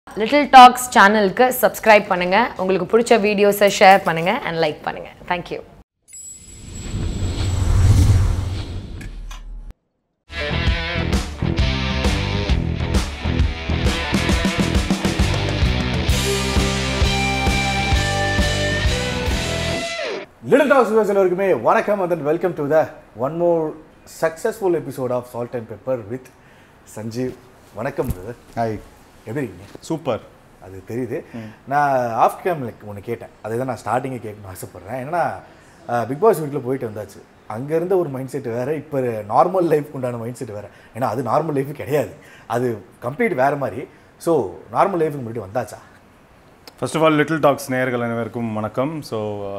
Little tax சேனலுக்கு subscribe பண்ணுங்க உங்களுக்கு பிடிச்ச வீடியோஸை ஷேர் பண்ணுங்க அண்ட் லைக் பண்ணுங்க தேங்க்யூ லிட்டில் டாக்ஸ் வியூவர்ஸ் எல்லோருக்குமே வணக்கம் and welcome to the one more successful episode of salt and pepper with Sanjeev வணக்கம் brother. ஹாய் எப்படி இருக்கீங்க சூப்பர் அது தெரியுது நான் ஆஃப் கேம்ல ஒன்று கேட்டேன் அதை தான் நான் ஸ்டார்டிங்கே கேட்கணும்னு ஆசைப்பட்றேன் ஏன்னா பிக் பாஸ் வீட்டில் போயிட்டு வந்தாச்சு அங்கே இருந்த ஒரு மைண்ட் செட் வேறு இப்போ நார்மல் லைஃப்க்கு உண்டான மைண்ட் செட் வேறு ஏன்னா அது நார்மல் லைஃபு கிடையாது அது கம்ப்ளீட் வேறு மாதிரி ஸோ நார்மல் லைஃபுக்கு முன்னாடி வந்தாச்சா first of all little talks நேயர்கள் அனைவருக்கும் வணக்கம் ஸோ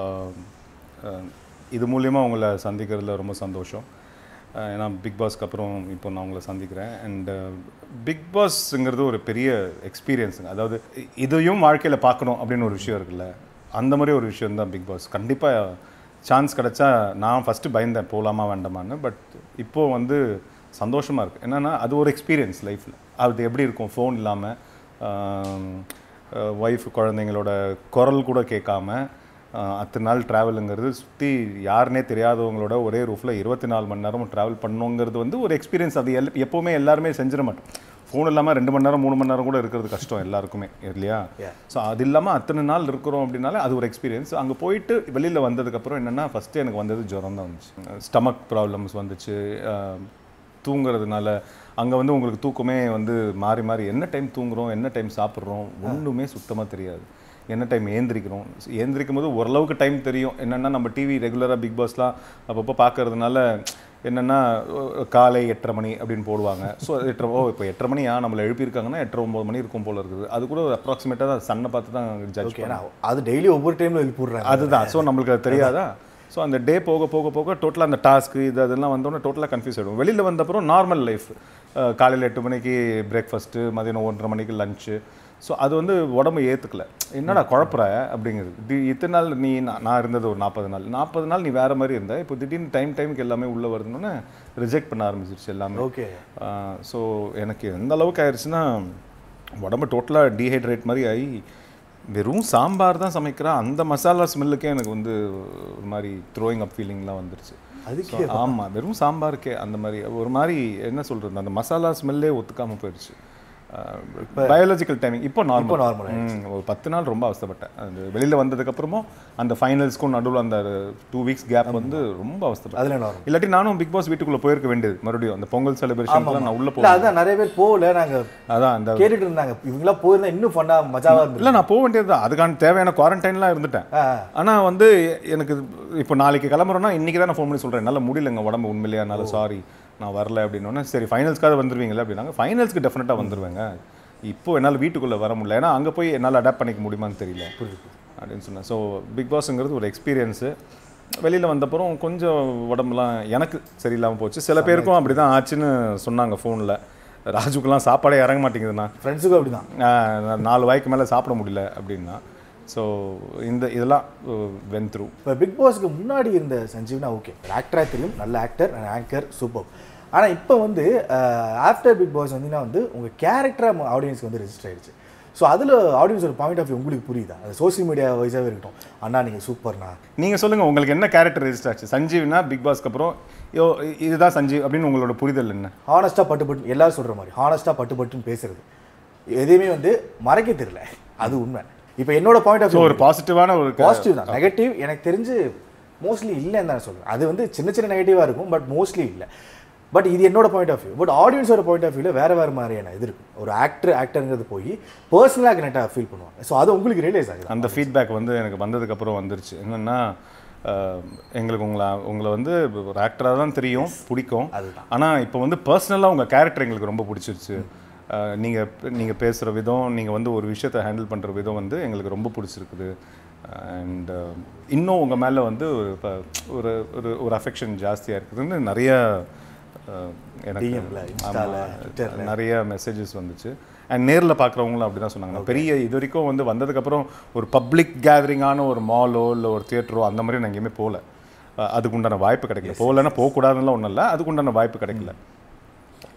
இது மூலியமாக உங்களை சந்திக்கிறதுல ரொம்ப சந்தோஷம் அஹ், ஏன்னா பிக் பாஸ்க்கு அப்புறம் இப்போ நான் உங்களை சந்திக்கிறேன் அண்ட் பிக் பாஸ்ங்கிறது ஒரு பெரிய எக்ஸ்பீரியன்ஸுங்க அதாவது இ- இதையும் வாழ்க்கையில் பார்க்கணும் அப்படின்னு ஒரு விஷயம் இருக்குல்ல அந்த மாதிரி ஒரு விஷயம் தான் பிக் பாஸ் கண்டிப்பாக சான்ஸ் கிடைச்சா நான் ஃபஸ்ட்டு பயந்தேன் போகலாமா வேண்டாமான்னு பட் இப்போது வந்து சந்தோஷமாக இருக்குது என்னென்னா அது ஒரு எக்ஸ்பீரியன்ஸ் லைஃப்பில் அது எப்படி இருக்கும் ஃபோன் இல்லாமல் ஒய்ஃப் குழந்தைங்களோட குரல் கூட கேட்காம அஹ், அத்தனை நாள் ட்ராவலுங்கிறது சுற்றி யாருனே தெரியாதவங்களோட ஒரே ரூஃபில் இருபத்தி நாலு மணி நேரம் ட்ராவல் பண்ணணுங்கிறது வந்து ஒரு எக்ஸ்பீரியன்ஸ் அது எல் எப்போவுமே எல்லாருமே செஞ்சிட மாட்டோம் ஃபோன் இல்லாமல் ரெண்டு மணி நேரம் மூணு மணி நேரம் கூட இருக்கிறது கஷ்டம் எல்லாருக்குமே இல்லையா Yeah. ஸோ அது இல்லாமல் அத்தனை நாள் இருக்கிறோம் அப்படின்னாலே அது ஒரு எக்ஸ்பீரியன்ஸ் அங்கே போயிட்டு வெளியில் வந்ததுக்கப்புறம் என்னென்னா ஃபஸ்ட்டு எனக்கு வந்தது ஜுரம் தான் வந்துச்சு ஸ்டமக் ப்ராப்ளம்ஸ் வந்துச்சு அஹ், தூங்குறதுனால அங்கே வந்து உங்களுக்கு தூக்கமே வந்து மாறி மாறி என்ன டைம் தூங்குறோம் என்ன டைம் சாப்பிட்றோம் ஒன்றுமே சுத்தமாக தெரியாது என்ன டைம் ஏந்திரிக்கிறோம் ஏந்திரிக்கும் போது ஓரளவுக்கு டைம் தெரியும் என்னென்னா நம்ம டிவி ரெகுலராக பிக் பாஸ்லாம் அப்பப்போ பார்க்கறதுனால என்னென்னா காலை எட்டரை மணி அப்படின்னு போடுவாங்க ஸோ எட்டரை ஓ இப்போ எட்டரை மணியா நம்மளை எழுப்பியிருக்காங்கன்னா எட்டரை ஒம்பது மணி இருக்கும் போல இருக்குது அது கூட அப்ராக்சிமேட்டாக தான் சன்னை பார்த்து தான் ஜட்ஜ் ஓகே ஏன்னா அது டெய்லி ஒவ்வொரு டைமில் எழுப்பிடுறேன் அதுதான் ஸோ நம்மளுக்கு அது தெரியாதா ஸோ அந்த டே போக போக போக டோட்டலாக அந்த டாஸ்க்கு இது அதெல்லாம் வந்தோடனே டோட்டலாக கன்ஃபியூஸ் ஆகிடும் வெளியில் வந்தப்புறம் நார்மல் லைஃப் காலையில் எட்டு மணிக்கு பிரேக்ஃபாஸ்ட்டு மதியானம் ஒன்றரை மணிக்கு லஞ்சு ஸோ அது வந்து உடம்பு ஏற்றுக்கல என்னடா குழப்புற அப்படிங்கிறது தி இத்தனை நாள் நீ நான் நான் இருந்தது ஒரு நாற்பது நாள் நாற்பது நாள் நீ வேறு மாதிரி இருந்த இப்போ திடீர்னு டைம் டைமுக்கு எல்லாமே உள்ளே வருதுன்னு ரிஜெக்ட் பண்ண ஆரம்பிச்சிருச்சு எல்லாமே ஓகே ஸோ எனக்கு எந்த அளவுக்கு ஆயிடுச்சுன்னா உடம்பு டோட்டலாக டீஹைட்ரேட் மாதிரி ஆகி வெறும் சாம்பார் தான் சமைக்கிறேன் அந்த மசாலா ஸ்மெல்லுக்கே எனக்கு வந்து ஒரு மாதிரி த்ரோயிங் அப் ஃபீலிங்லாம் வந்துருச்சு அதுக்கே ஆமாம் வெறும் சாம்பாருக்கே அந்த மாதிரி ஒரு மாதிரி என்ன சொல்கிறது அந்த மசாலா ஸ்மெல்லே ஒத்துக்காமல் போயிடுச்சு பயாலஜிக்கல் டைமிங் இப்போ இப்போ நார்மல் நார்மல் ஒரு பத்து நாள் ரொம்ப அவஸ்தைப்பட்டேன் அது வெளியில் வந்ததுக்கப்புறமும் அந்த ஃபைனல்ஸ்க்கும் நடுவில் அந்த டூ வீக்ஸ் கேப் வந்து ரொம்ப அவஸ்தைப்பட்டேன் அதில் நார்மல் இல்லாட்டி நானும் பிக் பாஸ் வீட்டுக்குள்ள போயிருக்க வேண்டியது மறுபடியும் அந்த பொங்கல் செலிப்ரேஷன்லாம் நான் உள்ள இல்லை போவேன் அதான் நிறைய பேர் போகல நாங்கள் அதான் அந்த கேட்டுட்டு இருந்தாங்க இவங்களாம் போயிருந்தா இன்னும் ஃபன்னா மஜாவாக இருந்தது இல்ல நான் போக வேண்டியது தான் அதுக்கான தேவையான குவாரண்டைன்லாம் இருந்துட்டேன் ஆ ஆனா வந்து எனக்கு இப்போ நாளைக்கு கிளம்புறோம்னா இன்னைக்கு தான் நான் ஃபோன் பண்ணி சொல்றேன் என்னால் முடியலங்க உடம்பு உண்மையிலேயே என்னால் சாரி நான் வரல அப்படின்னோடனே சரி ஃபைனல்ஸ்க்காக வந்துருவீங்களா அப்படின்னாங்க ஃபைனல்ஸ்க்கு டெஃபினட்டாக வந்துருவேங்க இப்போ என்னால் வீட்டுக்குள்ளே வர முடியல ஏன்னா அங்கே போய் என்னால் அடாப்ட் பண்ணிக்க முடியுமான்னு தெரியல அப்படின்னு சொன்னேன் ஸோ பிக் பாஸ்ங்கிறது ஒரு எக்ஸ்பீரியன்ஸு வெளியில் வந்தப்புறம் கொஞ்சம் உடம்புலாம் எனக்கு சரியில்லாமல் போச்சு சில பேருக்கும் அப்படி தான் ஆச்சுன்னு சொன்னாங்க ஃபோனில் ராஜுக்கெல்லாம் சாப்பாடே இறங்க மாட்டேங்குதுண்ணா ஃப்ரெண்ட்ஸுக்கும் அப்படி தான் ஆஹ் நாலு வாய்க்கு மேலே சாப்பிட முடியல அப்படின்னா ஸோ இந்த இதெல்லாம் வென் த்ரூ இப்போ பிக் பாஸ்க்கு முன்னாடி இருந்த சஞ்சீவ்னா ஓகே ஆக்டராக தெரியும் நல்ல ஆக்டர் ஆங்கர் சூப்பர் ஆனால் இப்போ வந்து ஆஃப்டர் பிக் பாஸ் வந்தீங்கன்னா வந்து உங்கள் கேரக்டராக ஆடியன்ஸ்க்கு வந்து ரெஜிஸ்டர் ஆயிடுச்சு ஸோ அதில் ஆடியன்ஸோட பாயிண்ட் ஆஃப் வியூ உங்களுக்கு புரியுதா அது சோஷியல் மீடியா வைஸாகவே இருக்கட்டும் அண்ணா நீங்கள் சூப்பர்ண்ணா நீங்கள் சொல்லுங்கள் உங்களுக்கு என்ன கேரக்டர் ரெஜிஸ்டர் ஆச்சு சஞ்சீவ்னா பிக் பாஸ்க்கு அப்புறம் யோ இதுதான் சஞ்சீவ் அப்படின்னு உங்களோட புரிதல் என்ன ஹானஸ்ட்டாக பட்டு பட்டு எல்லாரும் சொல்கிற மாதிரி ஹானஸ்ட்டாக பட்டு பட்டுன்னு பேசுறது எதையுமே வந்து மறைக்க தெரியல அது உண்மை இப்போ என்னோட பாயிண்ட் ஆஃப் ஸோ வியூ ஒரு பாசிட்டிவான ஒரு பாசிட்டிவ் தான் நெகட்டிவ் எனக்கு தெரிஞ்சு மோஸ்ட்லி இல்லைன்னு தான் சொல்கிறேன் அது வந்து சின்ன சின்ன நெகட்டிவாக இருக்கும் பட் மோஸ்ட்லி இல்லை பட் இது என்னோட பாயிண்ட் ஆஃப் வியூ பட் ஆடியன்ஸோட பாயிண்ட் ஆஃப் வியூவில் வேறு வேறு மாதிரியான இது இருக்கும் ஒரு ஆக்டர் ஆக்டருங்கிறது போய் பர்சனலாக கனெக்டாக ஃபீல் பண்ணுவாங்க ஸோ அது உங்களுக்கு ரியலைஸ் ஆகுது அந்த ஃபீட்பேக் வந்து எனக்கு வந்ததுக்கப்புறம் வந்துருச்சு என்னென்னா எங்களுக்கு உங்களை உங்களை வந்து ஒரு ஆக்டராக தான் தெரியும் பிடிக்கும் அதுதான். ஆனால் இப்போ வந்து பர்சனலாக உங்கள் கேரக்டர் எங்களுக்கு ரொம்ப பிடிச்சிருச்சு நீங்கள் நீங்கள் பேசுகிற விதம் நீங்கள் வந்து ஒரு விஷயத்தை ஹேண்டில் பண்ணுற விதம் வந்து எங்களுக்கு ரொம்ப பிடிச்சிருக்குது அண்ட் இன்னும் உங்கள் மேலே வந்து ஒரு ப- ஒரு ஒரு ஒரு அஃபெக்ஷன் ஜாஸ்தியாக இருக்குதுன்னு நிறைய அஹ், எனக்கு DM ல, Insta ல, ஆமா, Twitter ல. நிறைய மெசேஜஸ் வந்துச்சு அண்ட் நேரில் பார்க்குறவங்களும் அப்படி தான் சொன்னாங்க நான் பெரிய இது வரைக்கும் வந்து வந்ததுக்கப்புறம் ஒரு பப்ளிக் கேதரிங்கான ஒரு மாலோ இல்லை ஒரு தியேட்டரோ அந்த மாதிரி நான் எங்கேயுமே போகல அஹ் அதுக்கு உண்டான வாய்ப்பு கிடைக்கல போகலன்னா போகக்கூடாதுலாம் ஒன்றும் இல்லை அதுக்கு உண்டான வாய்ப்பு கிடைக்கல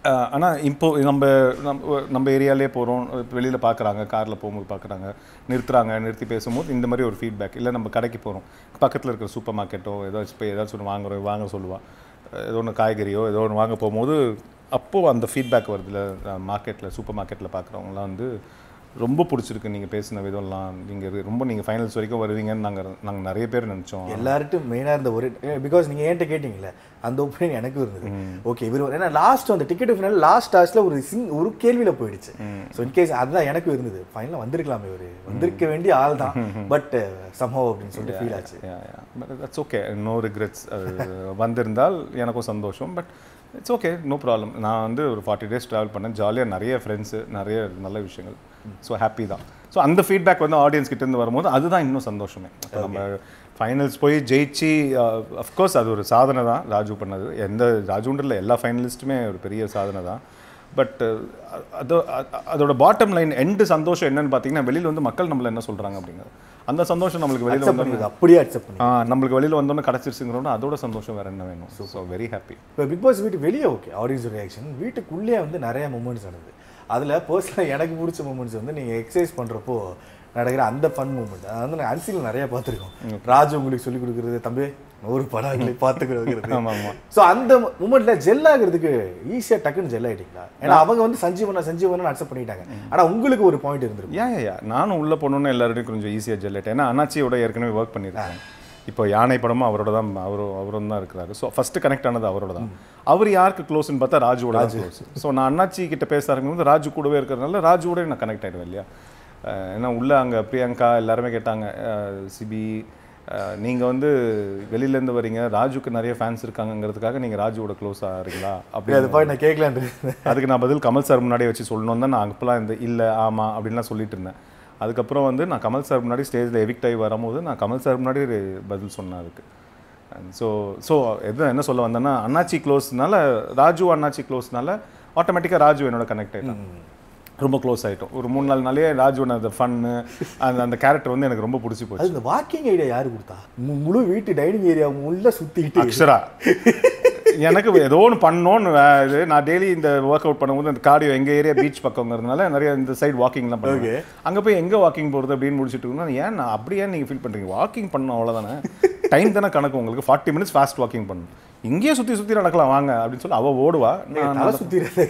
ஆனால் இப்போ நம்ம நம்ம நம்ம ஏரியாலே போகிறோம் வெளியில் பார்க்குறாங்க காரில் போகும்போது பார்க்குறாங்க நிறுத்துறாங்க நிறுத்தி பேசும்போது இந்த மாதிரி ஒரு ஃபீட்பேக் இல்லை நம்ம கடைக்கு போகிறோம் பக்கத்தில் இருக்கிற சூப்பர் மார்க்கெட்டோ ஏதாச்சும் போய் ஏதாச்சும் ஒன்று வாங்குறோம் வாங்க சொல்லுவா ஏதோ ஒன்று காய்கறியோ ஏதோ ஒன்று வாங்க போகும்போது அப்போது அந்த ஃபீட்பேக் வருதுல மார்க்கெட்டில் சூப்பர் மார்க்கெட்டில் பார்க்குறவங்களாம் வந்து ரொம்ப பிடிச்சிருக்கு நீங்கள் பேசின விதம்லாம் நீங்கள் ரொம்ப நீங்கள் ஃபைனல்ஸ் வரைக்கும் வருவீங்கன்னு நாங்கள் நாங்கள் நிறைய பேர் நினச்சோம் எல்லார்ட்டும் மெயினாக இருந்த ஒரு பிகாஸ் நீங்கள் என்கிட்ட கேட்டிங்கல்ல அந்த ஒப்பீனியன் எனக்கும் இருந்தது ஓகே இவர் ஏன்னா லாஸ்ட் அந்த டிக்கெட் ஃபைனல் லாஸ்ட் டாஸ்ல ஒரு சிங் ஒரு கேள்வியில் போயிடுச்சு ஸோ இன்கேஸ் அதுதான் எனக்கும் இருந்தது ஃபைனலாக வந்திருக்கலாமே இவர் வந்திருக்க வேண்டிய ஆள் தான் பட் சம்பவம் அப்படின்னு சொல்லிட்டு ஃபீல் ஆச்சு தட்ஸ் ஓகே நோ ரிக்ரெட்ஸ் அது வந்திருந்தால் எனக்கும் சந்தோஷம் but it's okay no problem நான் வந்து ஒரு ஃபார்ட்டி டேஸ் ட்ராவல் பண்ணேன் ஜாலியாக நிறைய ஃப்ரெண்ட்ஸு நிறைய நல்ல விஷயங்கள் ஸோ ஹாப்பி தான் ஸோ அந்த ஃபீட்பேக் வந்து ஆடியன்ஸ் கிட்டேருந்து வரும்போது அதுதான் இன்னும் சந்தோஷமே இப்போ நம்ம ஃபைனல்ஸ் போய் ஜெயிச்சு அஃப்கோர்ஸ் அது ஒரு சாதனை தான் ராஜு பண்ணது எந்த ராஜுன்றல எல்லா ஃபைனலிஸ்ட்டுமே ஒரு பெரிய சாதனை தான் பட் அதோ அ- அதோட பாட்டம் லைன் எண்டு சந்தோஷம் என்னன்னு பார்த்தீங்கன்னா வெளியில் வந்து மக்கள் நம்மள என்ன சொல்கிறாங்க அப்படிங்கிறது அந்த சந்தோஷம் நம்மளுக்கு வெளியில் அக்செப்ட் வந்து பண்ணிது அப்படியே அக்செப்ட் பண்ணி ஆ நம்மளுக்கு வெளியில் வந்தோன்னே கிடச்சிருச்சுங்கிறோன்னா அதோட சந்தோஷம் வேறு என்ன வேணும் ஸோ வெரி ஹாப்பி இப்போ பிக் பாஸ் வீட்டு வெளியே ஓகே ஆடியன்ஸ் ரியாக்ஷன் வீட்டுக்குள்ளேயே வந்து நிறைய மூமெண்ட்ஸ் நடந்தது அதில் பர்சனலாக எனக்கு பிடிச்ச மூமெண்ட்ஸ் வந்து நீங்கள் எக்ஸசைஸ் பண்ணுறப்போ நடக்கிற அந்த ஃபன் மூமெண்ட் அது வந்து நான் அன்சீல் நிறைய பார்த்துருக்கோம் ராஜு உங்களுக்கு சொல்லி கொடுக்குறது தம்பி ஒரு படங்களை பார்த்துக்கிறது ஆமாம் ஆமாம் ஸோ அந்த மூமெண்ட்ல ஜெல் ஆகுறதுக்கு ஈஸியாக டக்குன்னு ஜெல் ஆகிட்டீங்களா ஏன்னா அவங்க வந்து சஞ்சீவனா சஞ்சீவனா அக்செப்ட் பண்ணிட்டாங்க ஆனால் உங்களுக்கு ஒரு பாயிண்ட் இருந்திருக்கும் ஏன் ஏன் நானும் உள்ளே போகணுன்னு எல்லாருடையும் கொஞ்சம் ஈஸியாக ஜெல்லேட்டேன் ஏன்னா அண்ணாச்சியோட ஏற்கனவே ஒர்க் பண்ணியிருக்கேன் இப்போ யானை படமும் அவரோட தான் அவரும் அவரும் தான் இருக்கிறாரு ஸோ ஃபஸ்ட்டு கனெக்ட் ஆனது அவரோட தான் அவர் யாருக்கு க்ளோஸ்னு பார்த்தா ராஜுவோட தான் க்ளோஸ் ஸோ நான் அண்ணாச்சி கிட்ட பேச ஆரம்பிக்கும் ராஜு கூடவே இருக்கிறதுனால ராஜுவோட நான் கனெக்ட் ஆகிடுவேன் இல்லையா அஹ் ஏன்னா உள்ளே அங்கே பிரியங்கா எல்லாருமே கேட்டாங்க அஹ் சிபி நீங்கள் வந்து வெளியிலேருந்து வரீங்க ராஜுக்கு நிறைய ஃபேன்ஸ் இருக்காங்கங்கிறதுக்காக நீங்கள் ராஜுவோட க்ளோஸ் ஆகிறீங்களா அப்படி அது பாயிண்ட் நான் கேட்கலான் அதுக்கு நான் பதில் கமல் சார் முன்னாடியே வச்சு சொல்லணும் தான் நான் அப்போலாம் இந்த இல்லை ஆமாம் அப்படின்லாம் சொல்லிட்டு இருந்தேன் அதுக்கப்புறம் வந்து நான் கமல் சார் முன்னாடி ஸ்டேஜில் எவிக்ட் ஆகி வரும்போது நான் கமல் சார் முன்னாடி ஒரு பதில் சொன்னேன் அதுக்கு ஸோ ஸோ எது என்ன சொல்ல வந்தேன்னா அண்ணாச்சி க்ளோஸ்னால ராஜு அண்ணாச்சி க்ளோஸ்னால ஆட்டோமேட்டிக்காக ராஜு என்னோட கனெக்ட் ஆகிட்டான் ரொம்ப க்ளோஸ் ஆகிட்டோம் ஒரு மூணு நாள் நாளே ராஜுவோட அந்த ஃபன்னு அந்த அந்த கேரக்டர் வந்து எனக்கு ரொம்ப பிடிச்சி போச்சு அது இந்த வாக்கிங் ஐடியா யாரு கொடுத்தா மு- முழு வீட்டு டைனிங் ஏரியா உள்ள சுத்திக்கிட்டு அக்ஷரா எனக்கு ஏதோ ஒன்று பண்ணோன்னு வே- இது நான் டெய்லி இந்த ஒர்க் அவுட் பண்ணும்போது அந்த கார்டியோ எங்கள் ஏரியா பீச் பக்கங்கிறதுனால நிறைய இந்த சைடு வாக்கிங்லாம் பண்ணுவேன் அங்கே போய் எங்கே வாக்கிங் போகிறது அப்படின்னு முடிச்சுட்டு இருக்கோம்னா ஏன் நான் அப்படியே நீங்கள் ஃபீல் பண்ணுறீங்க வாக்கிங் பண்ணணும் அவ்வளோதானே டைம் தானே கணக்கு உங்களுக்கு ஃபார்ட்டி மினிட்ஸ் ஃபாஸ்ட் வாக்கிங் பண்ணணும் இங்கேயே சுற்றி சுற்றி நடக்கலாம் வாங்க அப்படின்னு சொல்லி அவள் ஓடுவா நான் தலை சுத்திடுறத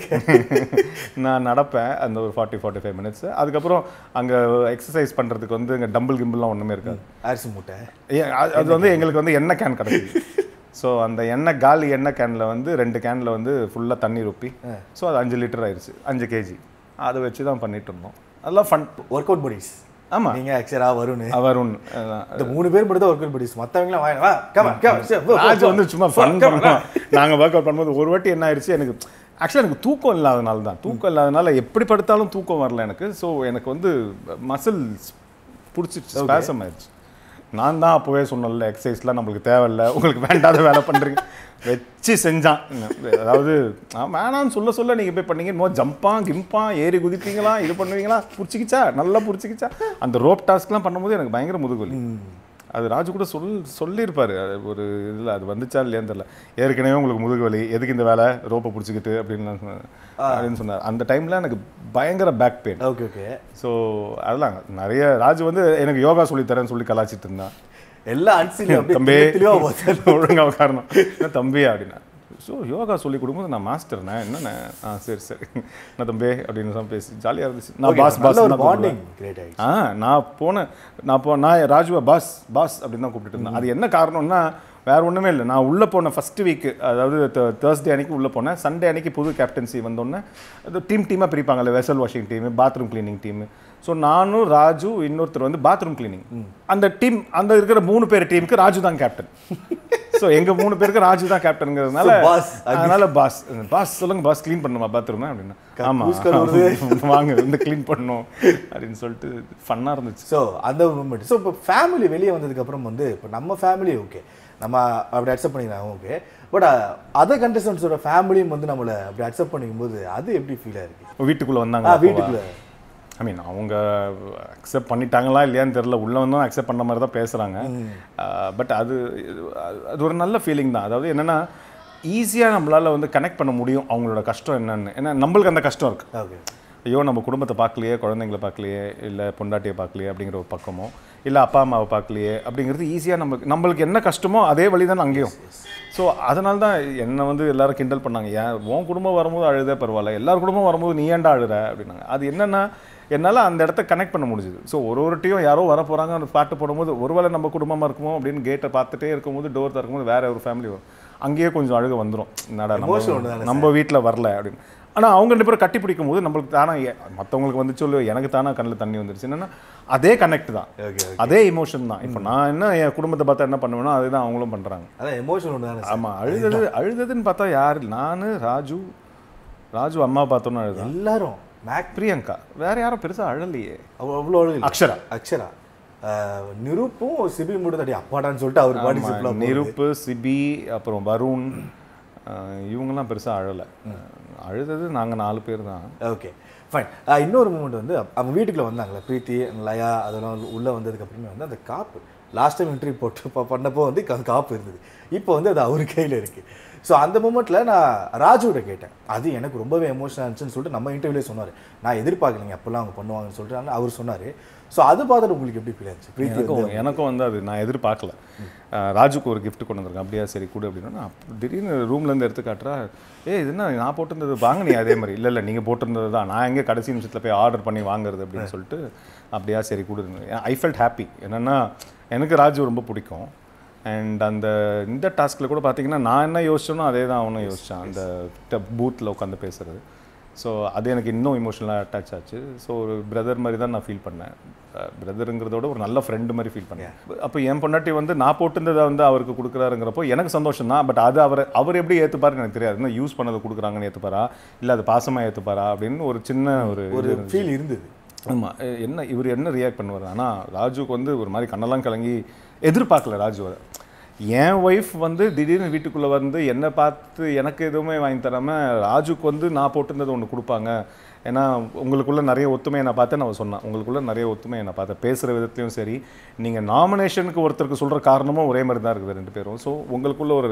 நான் நடப்பேன் அந்த ஒரு ஃபார்ட்டி ஃபார்ட்டி ஃபைவ் மினிட்ஸ் அதுக்கப்புறம் அங்கே எக்ஸசைஸ் பண்ணுறதுக்கு வந்து இங்கே டம்பிள் கிம்பிள்லாம் ஒன்றுமே இருக்காது அரிசி மூட்டை ஏ- அது- அது வந்து எங்களுக்கு வந்து எண்ணெய் கேன் கிடைக்குது ஸோ அந்த எண்ணெய் காலி எண்ணெய் கேனில் வந்து ரெண்டு கேனில் வந்து ஃபுல்லாக தண்ணி ரொப்பி ஸோ அது அஞ்சு லிட்டர் ஆயிடுச்சு அஞ்சு கேஜி அதை வச்சு தான் பண்ணிட்டு இருந்தோம் அதெல்லாம் ஃபன் ஒர்க் அவுட் படிஸ் ஆமா. நீங்க அக்ஷரா வருண் அவருண் அதான். இந்த மூணு பேர் மட்டும் தான் ஒர்க் அவுட் படிஸ் மத்தவங்க வாங்க வா come on, come on, sir, go, go, Raju go. வந்து சும்மா ஃபன் பண்ணுவோம் நாங்கள் ஒர்க் அவுட் பண்ணும்போது ஒரு வாட்டி என்ன ஆயிடுச்சு எனக்கு ஆக்சுவலாக எனக்கு தூக்கம் இல்லாதனால தான் தூக்கம் இல்லாதனால எப்படி படுத்தாலும் தூக்கம் வரல எனக்கு ஸோ எனக்கு வந்து மசில் பிடிச்சிருச்சு ஸ்பேசம் ஆயிடுச்சு நான் தான் அப்போவே சொன்னேன்ல எக்ஸசைஸ்லாம் நம்மளுக்கு தேவையில்ல உங்களுக்கு வேண்டாத வேலை பண்ணுறீங்க வச்சு செஞ்சான் அதாவது நான் வேணாம்னு சொல்ல சொல்ல நீங்கள் போய் பண்ணீங்க இன்னும் ஜம்பான் கிம்பான் ஏறி குதிப்பீங்களா இது பண்ணுவீங்களா பிடிச்சிக்கிச்சா நல்லா பிடிச்சிக்கிச்சா அந்த ரோப் டாஸ்க்லாம் பண்ணும்போது எனக்கு பயங்கர முதுகுவலி அது ராஜு கூட சொல் சொல்லியிருப்பாரு அது ஒரு இதில் அது வந்துச்சா இல்லையான்னு தெரியல ஏற்கனவே உங்களுக்கு முதுகு வலி எதுக்கு இந்த வேலை ரோப்பை பிடிச்சிக்கிட்டு அப்படின்னு நான் சொன்னேன். அப்படின்னு சொன்னார் அந்த டைமில் எனக்கு பயங்கர back pain okay okay so அதெல்லாம் நிறைய ராஜு வந்து எனக்கு யோகா சொல்லித் தரேன்னு சொல்லி கலாச்சிட்டு இருந்தான் எல்லாம் அன்சில் தம்பி அப்படியே தெளிவா பார்த்தேன் ஒழுங்கா உட்காரணும் என்ன தம்பி அப்படின்னா ஸோ யோகா சொல்லி கொடுக்கும்போது நான் மாஸ்டர்ண்ணே என்னண்ணே ஆ சரி சரி நான் தம்பி அப்படின்னு தான் பேசி ஜாலியாக இருந்துச்சு நான் பாஸ் பாஸ் நல்ல ஒரு பாண்டிங் கிரியேட் ஆயிடுச்சு ஆ நான் போனேன் நான் போ நான் ராஜுவா பாஸ் பாஸ் அப்படின்னு தான் கூப்பிட்டுட்டு இருந்தேன் அது என்ன காரணம்னா வேற ஒன்றுமே இல்லை நான் உள்ளே போனேன் ஃபர்ஸ்ட் வீக் அதாவது தேர்ஸ்டே அன்னைக்கு உள்ளே போனேன் சண்டே அன்னைக்கு புது கேப்டன்சி வந்தோடனே அது டீம் டீமாக பிரிப்பாங்கல்ல vessel washing team bathroom cleaning team so நானும் ராஜு இன்னொருத்தர் வந்து பாத்ரூம் கிளீனிங் அந்த டீம் அந்த இருக்கிற மூணு பேர் டீமுக்கு ராஜு தான் கேப்டன் ஸோ எங்க மூணு பேருக்கு ராஜு தான் கேப்டனுங்கிறதுனால So, boss. அதனால பாஸ் பாஸ் சொல்லுங்க பாஸ் க்ளீன் பண்ணுமா பாத்ரூம் அப்படின்னா ஆமா கூஸ் கழுவுறது. வாங்க வந்து க்ளீன் பண்ணணும் அப்படின்னு சொல்லிட்டு ஃபன்னாக இருந்துச்சு ஸோ அந்த ஒரு மூமெண்ட் ஸோ இப்போ ஃபேமிலி வெளியே வந்ததுக்கப்புறம் வந்து இப்போ நம்ம ஃபேமிலி ஓகே நம்ம அப்படி அக்செப்ட் பண்ணிக்கலாம் ஓகே பட் அதர் கண்டஸ்டன்ஸோட ஃபேமிலியும் வந்து நம்மளை அப்படி அக்செப்ட் பண்ணிக்கும்போது அது எப்படி ஃபீல் ஆயிருக்கு வீட்டுக்குள்ள ஆ வந்தாங்க வீட்டுக்குள்ள ஐ மீன் அவங்க அக்செப்ட் பண்ணிட்டாங்களா இல்லையான்னு தெரியல உள்ள வந்தோம் அக்செப்ட் பண்ண மாதிரி தான் பேசுறாங்க பட் அது அது ஒரு நல்ல ஃபீலிங் தான் அதாவது என்னன்னா ஈஸியாக நம்மளால் வந்து கனெக்ட் பண்ண முடியும் அவங்களோட கஷ்டம் என்னன்னு ஏன்னா நம்மளுக்கு அந்த கஷ்டம் இருக்குது ஓகே ஐயோ நம்ம குடும்பத்தை பார்க்கலையே குழந்தைங்கள பார்க்கலையே இல்லை பொண்டாட்டியை பார்க்கலையே அப்படிங்கிற ஒரு பக்கமோ இல்லை அப்பா அம்மாவை பார்க்கலையே அப்படிங்கிறது ஈஸியாக நம்மளுக்கு நம்மளுக்கு என்ன கஷ்டமோ அதே வழி தான் அங்கேயும் ஸோ அதனால தான் என்னை வந்து எல்லாரும் கிண்டல் பண்ணாங்க ஏன் உன் குடும்பம் வரும்போது அழுதே பரவாயில்ல எல்லார் குடும்பம் வரும்போது நீ ஏன்டா அழுற அப்படின்னாங்க அது என்னென்னா என்னால் அந்த இடத்த கனெக்ட் பண்ண முடிஞ்சுது ஸோ ஒரு ஒரு டீயும் யாரோ வர போகிறாங்க அந்த பாட்டு போடும்போது ஒருவேளை நம்ம குடும்பமாக இருக்குமோ அப்படின்னு கேட்டை பார்த்துட்டே இருக்கும்போது டோர் திறக்கும்போது வேற ஒரு ஃபேமிலி வரும் அங்கேயே கொஞ்சம் அழுக வந்துடும் என்னடா Emotion நம்ம ஒண்ணுதானே நம்ம வீட்டில் வரல அப்படின்னு ஆனால் அவங்க ரெண்டு பேரும் கட்டி பிடிக்கும் போது நம்மளுக்கு தானே மற்றவங்களுக்கு வந்து சொல்லு எனக்கு தானே கண்ணில் தண்ணி வந்துருச்சு என்னன்னா அதே கனெக்ட் தான் ஓகே அதே இமோஷன் தான் இப்போ நான் என்ன என் குடும்பத்தை பார்த்தா என்ன பண்ணுவேனோ அதே தான் அவங்களும் பண்ணுறாங்க அதான் எமோஷன் ஒன்று தானே ஆமாம் அழுதது அழுததுன்னு பார்த்தா யார் நான் ராஜு ராஜு அம்மா பார்த்தோன்னு அழுதான் எல்லாரும் மேக் பிரியங்கா வேற யாரும் பெருசாக அழலையே அவ்வளோ அழுகல. அக்ஷரா அக்ஷரா அஹ், நிருப்பும் சிபி மட்டும் தடி அப்பாடான்னு சொல்லிட்டு அவர் பாடி சிப்ல நிருப்பு சிபி அப்புறம் வருண் அஹ், இவங்கெல்லாம் பெருசாக அழலை அழுதது நாங்கள் நாலு பேர் தான் ஓகே ஃபைன் இன்னொரு மூமெண்ட் வந்து அப்- அவங்க வீட்டுக்குள்ள வந்தாங்களே பிரீத்தி லயா அதெல்லாம் உள்ளே வந்ததுக்கு அப்புறமே வந்து அந்த காப்பு லாஸ்ட் டைம் இன்டர்வியூ போட்டு ப- பண்ணப்போ வந்து க- காப்பு இருந்தது இப்போ வந்து அது அவர் கையில் இருக்குது ஸோ அந்த மூமெண்ட்டில் நான் ராஜுவிட கேட்டேன் அது எனக்கு ரொம்பவே எமோஷனாக இருந்துச்சுன்னு சொல்லிட்டு நம்ம இன்டர்வியூலே சொன்னார் நான் எதிர்பார்க்கலைங்க அப்போல்லாம் அவங்க பண்ணுவாங்கன்னு சொல்லிட்டு ஆனா அவர் சொன்னார் ஸோ அது பார்த்துட்டு உங்களுக்கு எப்படி ஃபீல் ஆச்சு பிரீத்தி வந்து எனக்கும் எனக்கும் வந்து அது நான் எதிர்பார்க்கல அஹ் ராஜுக்கு ஒரு gift கொண்டு வந்திருக்கேன் அப்படியா சரி கொடு அப்படின்னா நான் அப்ப திடீர்னு ரூம்லேருந்து எடுத்து காட்டுறா ஏய் இது என்ன நான் போட்டிருந்தது வாங்கினீ அதே மாதிரி இல்லை இல்லை நீங்கள் போட்டிருந்தது தான் நான் எங்கே கடைசி நிமிஷத்தில் போய் ஆர்டர் பண்ணி வாங்குறது அப்படின்னு சொல்லிட்டு அப்படியா சரி கொடுங்க ஐ ஃபெல்ட் ஹாப்பி என்னென்னா எனக்கு ராஜு ரொம்ப பிடிக்கும் அண்ட் அந்த இந்த டாஸ்கில் கூட பார்த்தீங்கன்னா நான் என்ன யோசிச்சோனோ அதே தான் அவனும் யோசிச்சான் அந்த பூத்தில் உட்காந்து பேசுறது ஸோ அது எனக்கு இன்னும் இமோஷனலாக அட்டாச் ஆச்சு ஸோ ஒரு பிரதர் மாதிரி தான் நான் ஃபீல் பண்ணேன் பிரதருங்கிறதோட ஒரு நல்ல ஃப்ரெண்டு மாதிரி ஃபீல் பண்ணேன் அப்போ என் பொண்டாட்டி வந்து நான் போட்டிருந்ததை வந்து அவருக்கு கொடுக்குறாருங்கிறப்போ எனக்கு சந்தோஷம் தான் பட் அது அவர் அவர் எப்படி ஏற்றுப்பாருன்னு எனக்கு தெரியாது இன்னும் யூஸ் பண்ணதை கொடுக்குறாங்கன்னு ஏற்றுப்பாரா இல்லை அது பாசமாக ஏற்றுப்பாரா அப்படின்னு ஒரு சின்ன ஒரு ஒரு ஃபீல் இருந்தது ஆமாம் என்ன இவர் என்ன ரியாக்ட் பண்ணுவார் ஆனால் ராஜுக்கு வந்து ஒரு மாதிரி கண்ணெல்லாம் கலங்கி எதிர்பார்க்கல ராஜுவை என் ஒய்ஃப் வந்து திடீர்னு வீட்டுக்குள்ளே வந்து என்னை பார்த்து எனக்கு எதுவுமே வாங்கி தராமல் ராஜுக்கு வந்து நான் போட்டிருந்தது ஒன்று கொடுப்பாங்க ஏன்னா உங்களுக்குள்ள நிறைய ஒத்துமையை நான் பார்த்தேன் நான் சொன்னேன் உங்களுக்குள்ள நிறைய ஒத்துமையை நான் பார்த்தேன் பேசுகிற விதத்துலையும் சரி நீங்கள் நாமினேஷனுக்கு ஒருத்தருக்கு சொல்கிற காரணமும் ஒரே மாதிரி தான் இருக்குது ரெண்டு பேரும் ஸோ உங்களுக்குள்ள ஒரு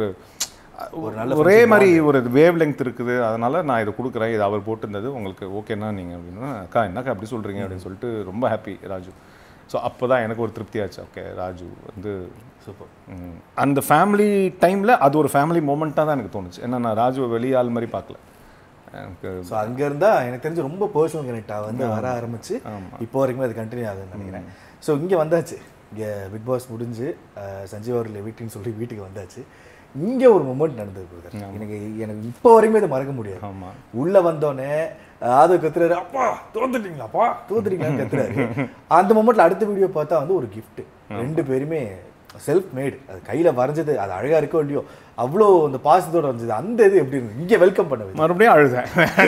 ஒரே மாதிரி ஒரு வேவ் லெங்த் இருக்குது அதனால நான் இதை கொடுக்குறேன் இது அவர் போட்டிருந்தது உங்களுக்கு ஓகேனா நீங்கள் அப்படின்னா அக்கா என்னக்கா அப்படி சொல்கிறீங்க அப்படின்னு சொல்லிட்டு ரொம்ப ஹாப்பி ராஜு ஸோ அப்போ தான் எனக்கு ஒரு திருப்தி ஆச்சு ஓகே ராஜு வந்து சூப்பர் ம், அந்த ஃபேமிலி டைமில் அது ஒரு ஃபேமிலி மூமெண்ட்டாக தான் எனக்கு தோணுச்சு ஏன்னா நான் ராஜுவை வெளியே ஆள் மாதிரி பார்க்கல எனக்கு ஸோ அங்க இருந்தா எனக்கு தெரிஞ்சு ரொம்ப பர்சனல் கனெக்டாக வந்து வர ஆரம்பிச்சு இப்போ வரைக்குமே அது கண்டினியூ ஆகுதுன்னு நினைக்கிறேன் ஸோ இங்கே வந்தாச்சு இங்கே பிக் பாஸ் முடிஞ்சு அஹ், சஞ்சய் அவர்கள் வீட்டுன்னு சொல்லி வீட்டுக்கு வந்தாச்சு இங்கே ஒரு மூமெண்ட் நடந்தது brother. எனக்கு எனக்கு இப்போ வரைக்குமே இதை மறக்க முடியாது ஆமாம் உள்ள வந்தோடனே ஆதவ கத்துறாரு அப்பா தோத்துட்டீங்களாப்பா தோத்துட்டீங்களான்னு கத்துறாரு அந்த மொமெண்ட்ல அடுத்த வீடியோ பார்த்தா வந்து ஒரு gift ரெண்டு பேருமே செல்ஃப் மேடு அது கையில வரைஞ்சது அது அழகா இருக்கோ இல்லையோ அவ்வளோ அந்த பாசத்தோட வரைஞ்சது அந்த இது எப்படி இருந்தது இங்கே வெல்கம் பண்ண மறுபடியும் அழுதேன்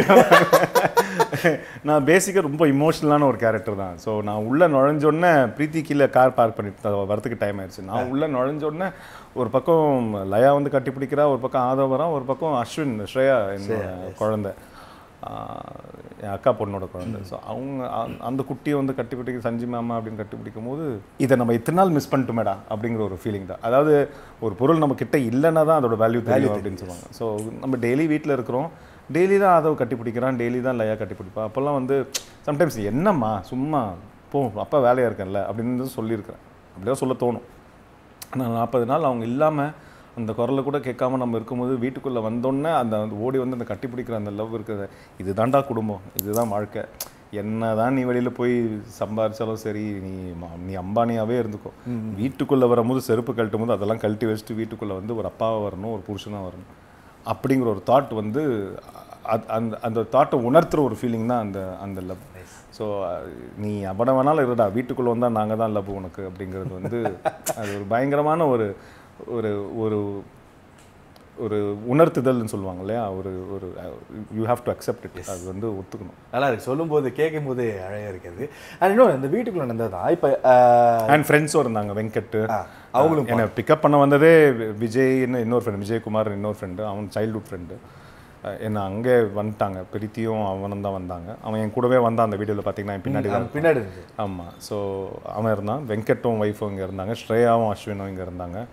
நான் பேசிக்காக ரொம்ப இமோஷனலான ஒரு கேரக்டர் தான் ஸோ நான் உள்ளே நுழைஞ்சோடனே பிரீத்தி கீழே கார் பார்க் பண்ணிட்டு த- வரதுக்கு டைம் ஆயிடுச்சு நான் உள்ளே நுழைஞ்சோடனே ஒரு பக்கம் லயா வந்து கட்டி பிடிக்கிறா ஒரு பக்கம் ஆதவரம் ஒரு பக்கம் அஸ்வின் ஸ்ரேயா என்னோட குழந்தை ஆஹ் என் அக்கா பொண்ணோட குழந்தை ஸோ அவங்க அ- அந்த குட்டியை வந்து கட்டி பிடிக்க சஞ்சி மாமா அப்படின்னு கட்டி பிடிக்கும் போது இதை நம்ம இத்தனை நாள் மிஸ் பண்ணிட்டோமேடா அப்படிங்கிற ஒரு ஃபீலிங் தான் அதாவது ஒரு பொருள் நம்ம கிட்ட இல்லைன்னா தான் அதோட வேல்யூ தெரியும் அப்படின்னு சொல்லுவாங்க ஸோ நம்ம டெய்லி வீட்டில் இருக்கிறோம் டெய்லி தான் அதவை கட்டி பிடிக்கிறான் டெய்லி தான் லயா கட்டி பிடிப்பா அப்போல்லாம் வந்து சம்டைம்ஸ் என்னம்மா சும்மா போ அப்பா வேலையாக இருக்கேன்ல அப்படின்னு சொல்லியிருக்கிறேன் அப்படிதான் சொல்ல தோணும் ஆனால் நாற்பது நாள் அவங்க இல்லாமல் அந்த குரலை கூட கேட்காம நம்ம இருக்கும்போது வீட்டுக்குள்ளே வந்தோடனே அந்த அந்த ஓடி வந்து அந்த கட்டி பிடிக்கிற அந்த லவ் இருக்குது இதுதான்டா குடும்பம் இதுதான் வாழ்க்கை என்ன தான் நீ வெளியில் போய் சம்பாரிச்சாலும் சரி நீ ம- நீ அம்பானியாவே இருந்துக்கோ வீட்டுக்குள்ளே வரும்போது செருப்பு கழட்டும் போது அதெல்லாம் கழட்டி வச்சுட்டு வீட்டுக்குள்ளே வந்து ஒரு அப்பாவை வரணும் ஒரு புருஷனாக வரணும் அப்படிங்கிற ஒரு தாட் வந்து அ- அந்த அந்த தாட்டை உணர்த்துற ஒரு ஃபீலிங் தான் அந்த அந்த லவ் ஸோ நீ அவனை வேணாலும் இருடா வீட்டுக்குள்ளே வந்தால் நாங்கள் தான் லவ் உனக்கு அப்படிங்கிறது வந்து அது ஒரு பயங்கரமான ஒரு ஒரு ஒரு ஒரு உணர்த்துதல்னு சொல்லுவாங்க இல்லையா ஒரு ஒரு you have to accept it அது வந்து ஒத்துக்கணும் நல்லா இருக்கு சொல்லும்போது கேட்கும் போது அழகா இருக்கிறது அண்ட் இன்னொன்று இந்த வீட்டுக்குள்ள நடந்ததுதான் இப்போ அண்ட் ஃப்ரெண்ட்ஸும் இருந்தாங்க வெங்கட் அவங்களும் என்னை பிக்கப் பண்ண வந்ததே வி- விஜய்னு இன்னொரு ஃப்ரெண்ட் விஜயகுமார் இன்னொரு ஃப்ரெண்டு அவன் சைல்ட்ஹுட் ஃப்ரெண்டு என்னை அங்கே வந்துட்டாங்க பிரீத்தியும் அவனும் தான் வந்தாங்க அவன் என் கூடவே வந்தான் அந்த வீடியோவில் பார்த்தீங்கன்னா என் பின்னாடி தான் பின்னாடி இருந்தது ஆமாம் ஸோ அவன் இருந்தான் வெங்கட்டும் ஒய்ஃபும் இங்கே இருந்தாங்க ஸ்ரேயாவும் அஸ்வினும் இங்கே இருந்தாங்க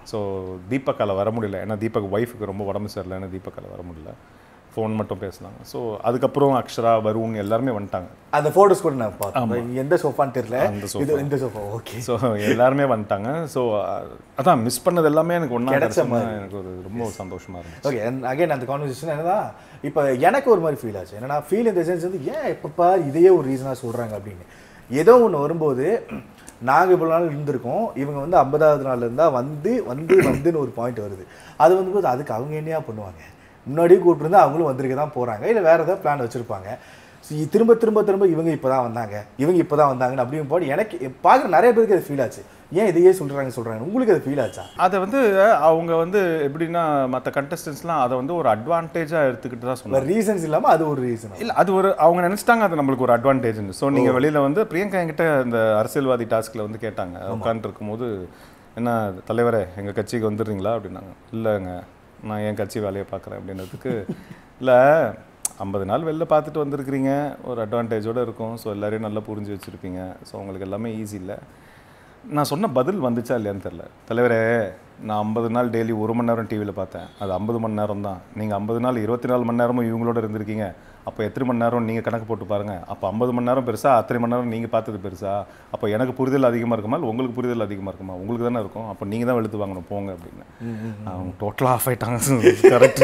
ஸோ தீபக்கால வர முடியல ஏன்னா தீபக் ஒய்ஃபுக்கு ரொம்ப உடம்பு சரியில்லைன்னு தீபக்கால வர முடியல ஃபோன் மட்டும் பேசினாங்க ஸோ அதுக்கப்புறம் அக்ஷரா வருண் எல்லாருமே வந்துட்டாங்க அந்த ஃபோட்டோஸ் கூட நான் பார்த்தேன் எந்த சோஃபான்னு தெரியல அந்த இது இந்த சோஃபா ஓகே ஸோ எல்லாருமே வந்துட்டாங்க ஸோ அதான் மிஸ் பண்ணது எல்லாமே எனக்கு ஒன்றா கிடைச்ச கிடைச்ச எனக்கு ஒரு ரொம்ப சந்தோஷமாக இருந்துச்சு ஓகே அகைன் அந்த கான்வர்சேஷன் என்னன்னா இப்போ எனக்கு ஒரு மாதிரி ஃபீல் ஆச்சு என்னன்னா ஃபீல் இந்த சென்ஸ் வந்து ஏன் எப்போ பார் இதையே ஒரு ரீசனாக சொல்கிறாங்க அப்படின்னு ஏதோ ஒன்று வரும்போது நாங்கள் இவ்வளோ நாள் இருந்திருக்கோம் இவங்க வந்து ஐம்பதாவது நாள் இருந்தால் வந்து வந்து வந்துன்னு ஒரு பாயிண்ட் வருது அது வந்து அதுக்கு அவங்க என்னையா பண்ணுவாங்க முன்னாடியே கூப்பிட்டுருந்தா அவங்களும் வந்திருக்க தான் போகிறாங்க இல்லை வேறு ஏதாவது பிளான் வச்சுருப்பாங்க திரும்ப திரும்ப திரும்ப இவங்க இப்போ தான் வந்தாங்க இவங்க இப்போ தான் வந்தாங்கன்னு அப்படின்னு போட்டு எனக்கு பார்க்குற நிறைய பேருக்கு அது ஃபீல் ஆச்சு ஏன் இதையே சொல்கிறாங்க சொல்கிறாங்க உங்களுக்கு அது ஃபீல் ஆச்சா அதை வந்து அவங்க வந்து எப்படின்னா மற்ற கண்டஸ்டன்ஸ்லாம் அதை வந்து ஒரு அட்வான்டேஜாக எடுத்துக்கிட்டு தான் சொன்னாங்க ரீசன்ஸ் இல்லாமல் அது ஒரு ரீசன் இல்லை அது ஒரு அவங்க நினச்சிட்டாங்க அது நம்மளுக்கு ஒரு அட்வான்டேஜ்னு ஸோ நீங்கள் வெளியில் வந்து பிரியங்கா என்கிட்ட இந்த அரசியல்வாதி டாஸ்கில் வந்து கேட்டாங்க உட்காந்துருக்கும் போது என்ன தலைவரே எங்கள் கட்சிக்கு வந்துடுறீங்களா அப்படின்னாங்க இல்லைங்க நான் என் கட்சி வேலையை பார்க்குறேன் அப்படின்றதுக்கு இல்லை ஐம்பது நாள் வெளில பார்த்துட்டு வந்திருக்கிறீங்க ஒரு அட்வான்டேஜோடு இருக்கும் ஸோ எல்லாரையும் நல்லா புரிஞ்சு வச்சுருப்பீங்க ஸோ உங்களுக்கு எல்லாமே ஈஸி இல்லை நான் சொன்ன பதில் வந்துச்சா இல்லையான்னு தெரில தலைவரே நான் ஐம்பது நாள் டெய்லி ஒரு மணி நேரம் டிவியில் பார்த்தேன் அது ஐம்பது மணி நேரம் தான் நீங்கள் ஐம்பது நாள் இருபத்தி நாலு மணி நேரமும் இவங்களோட இருந்திருக்கீங்க அப்போ எத்தனை மணி நேரம் நீங்கள் கணக்கு போட்டு பாருங்கள் அப்போ ஐம்பது மணி நேரம் பெருசா அத்தனை மணி நேரம் நீங்கள் பார்த்தது பெருசா அப்போ எனக்கு புரிதல் அதிகமாக இருக்குமா இல்லை உங்களுக்கு புரிதல் அதிகமாக இருக்குமா உங்களுக்கு தானே இருக்கும் அப்போ நீங்கள் தான் வெளுத்து வாங்கணும் போங்க அப்படின்னு அவங்க டோட்டலாக ஆஃப் ஆயிட்டாங்க கரெக்ட்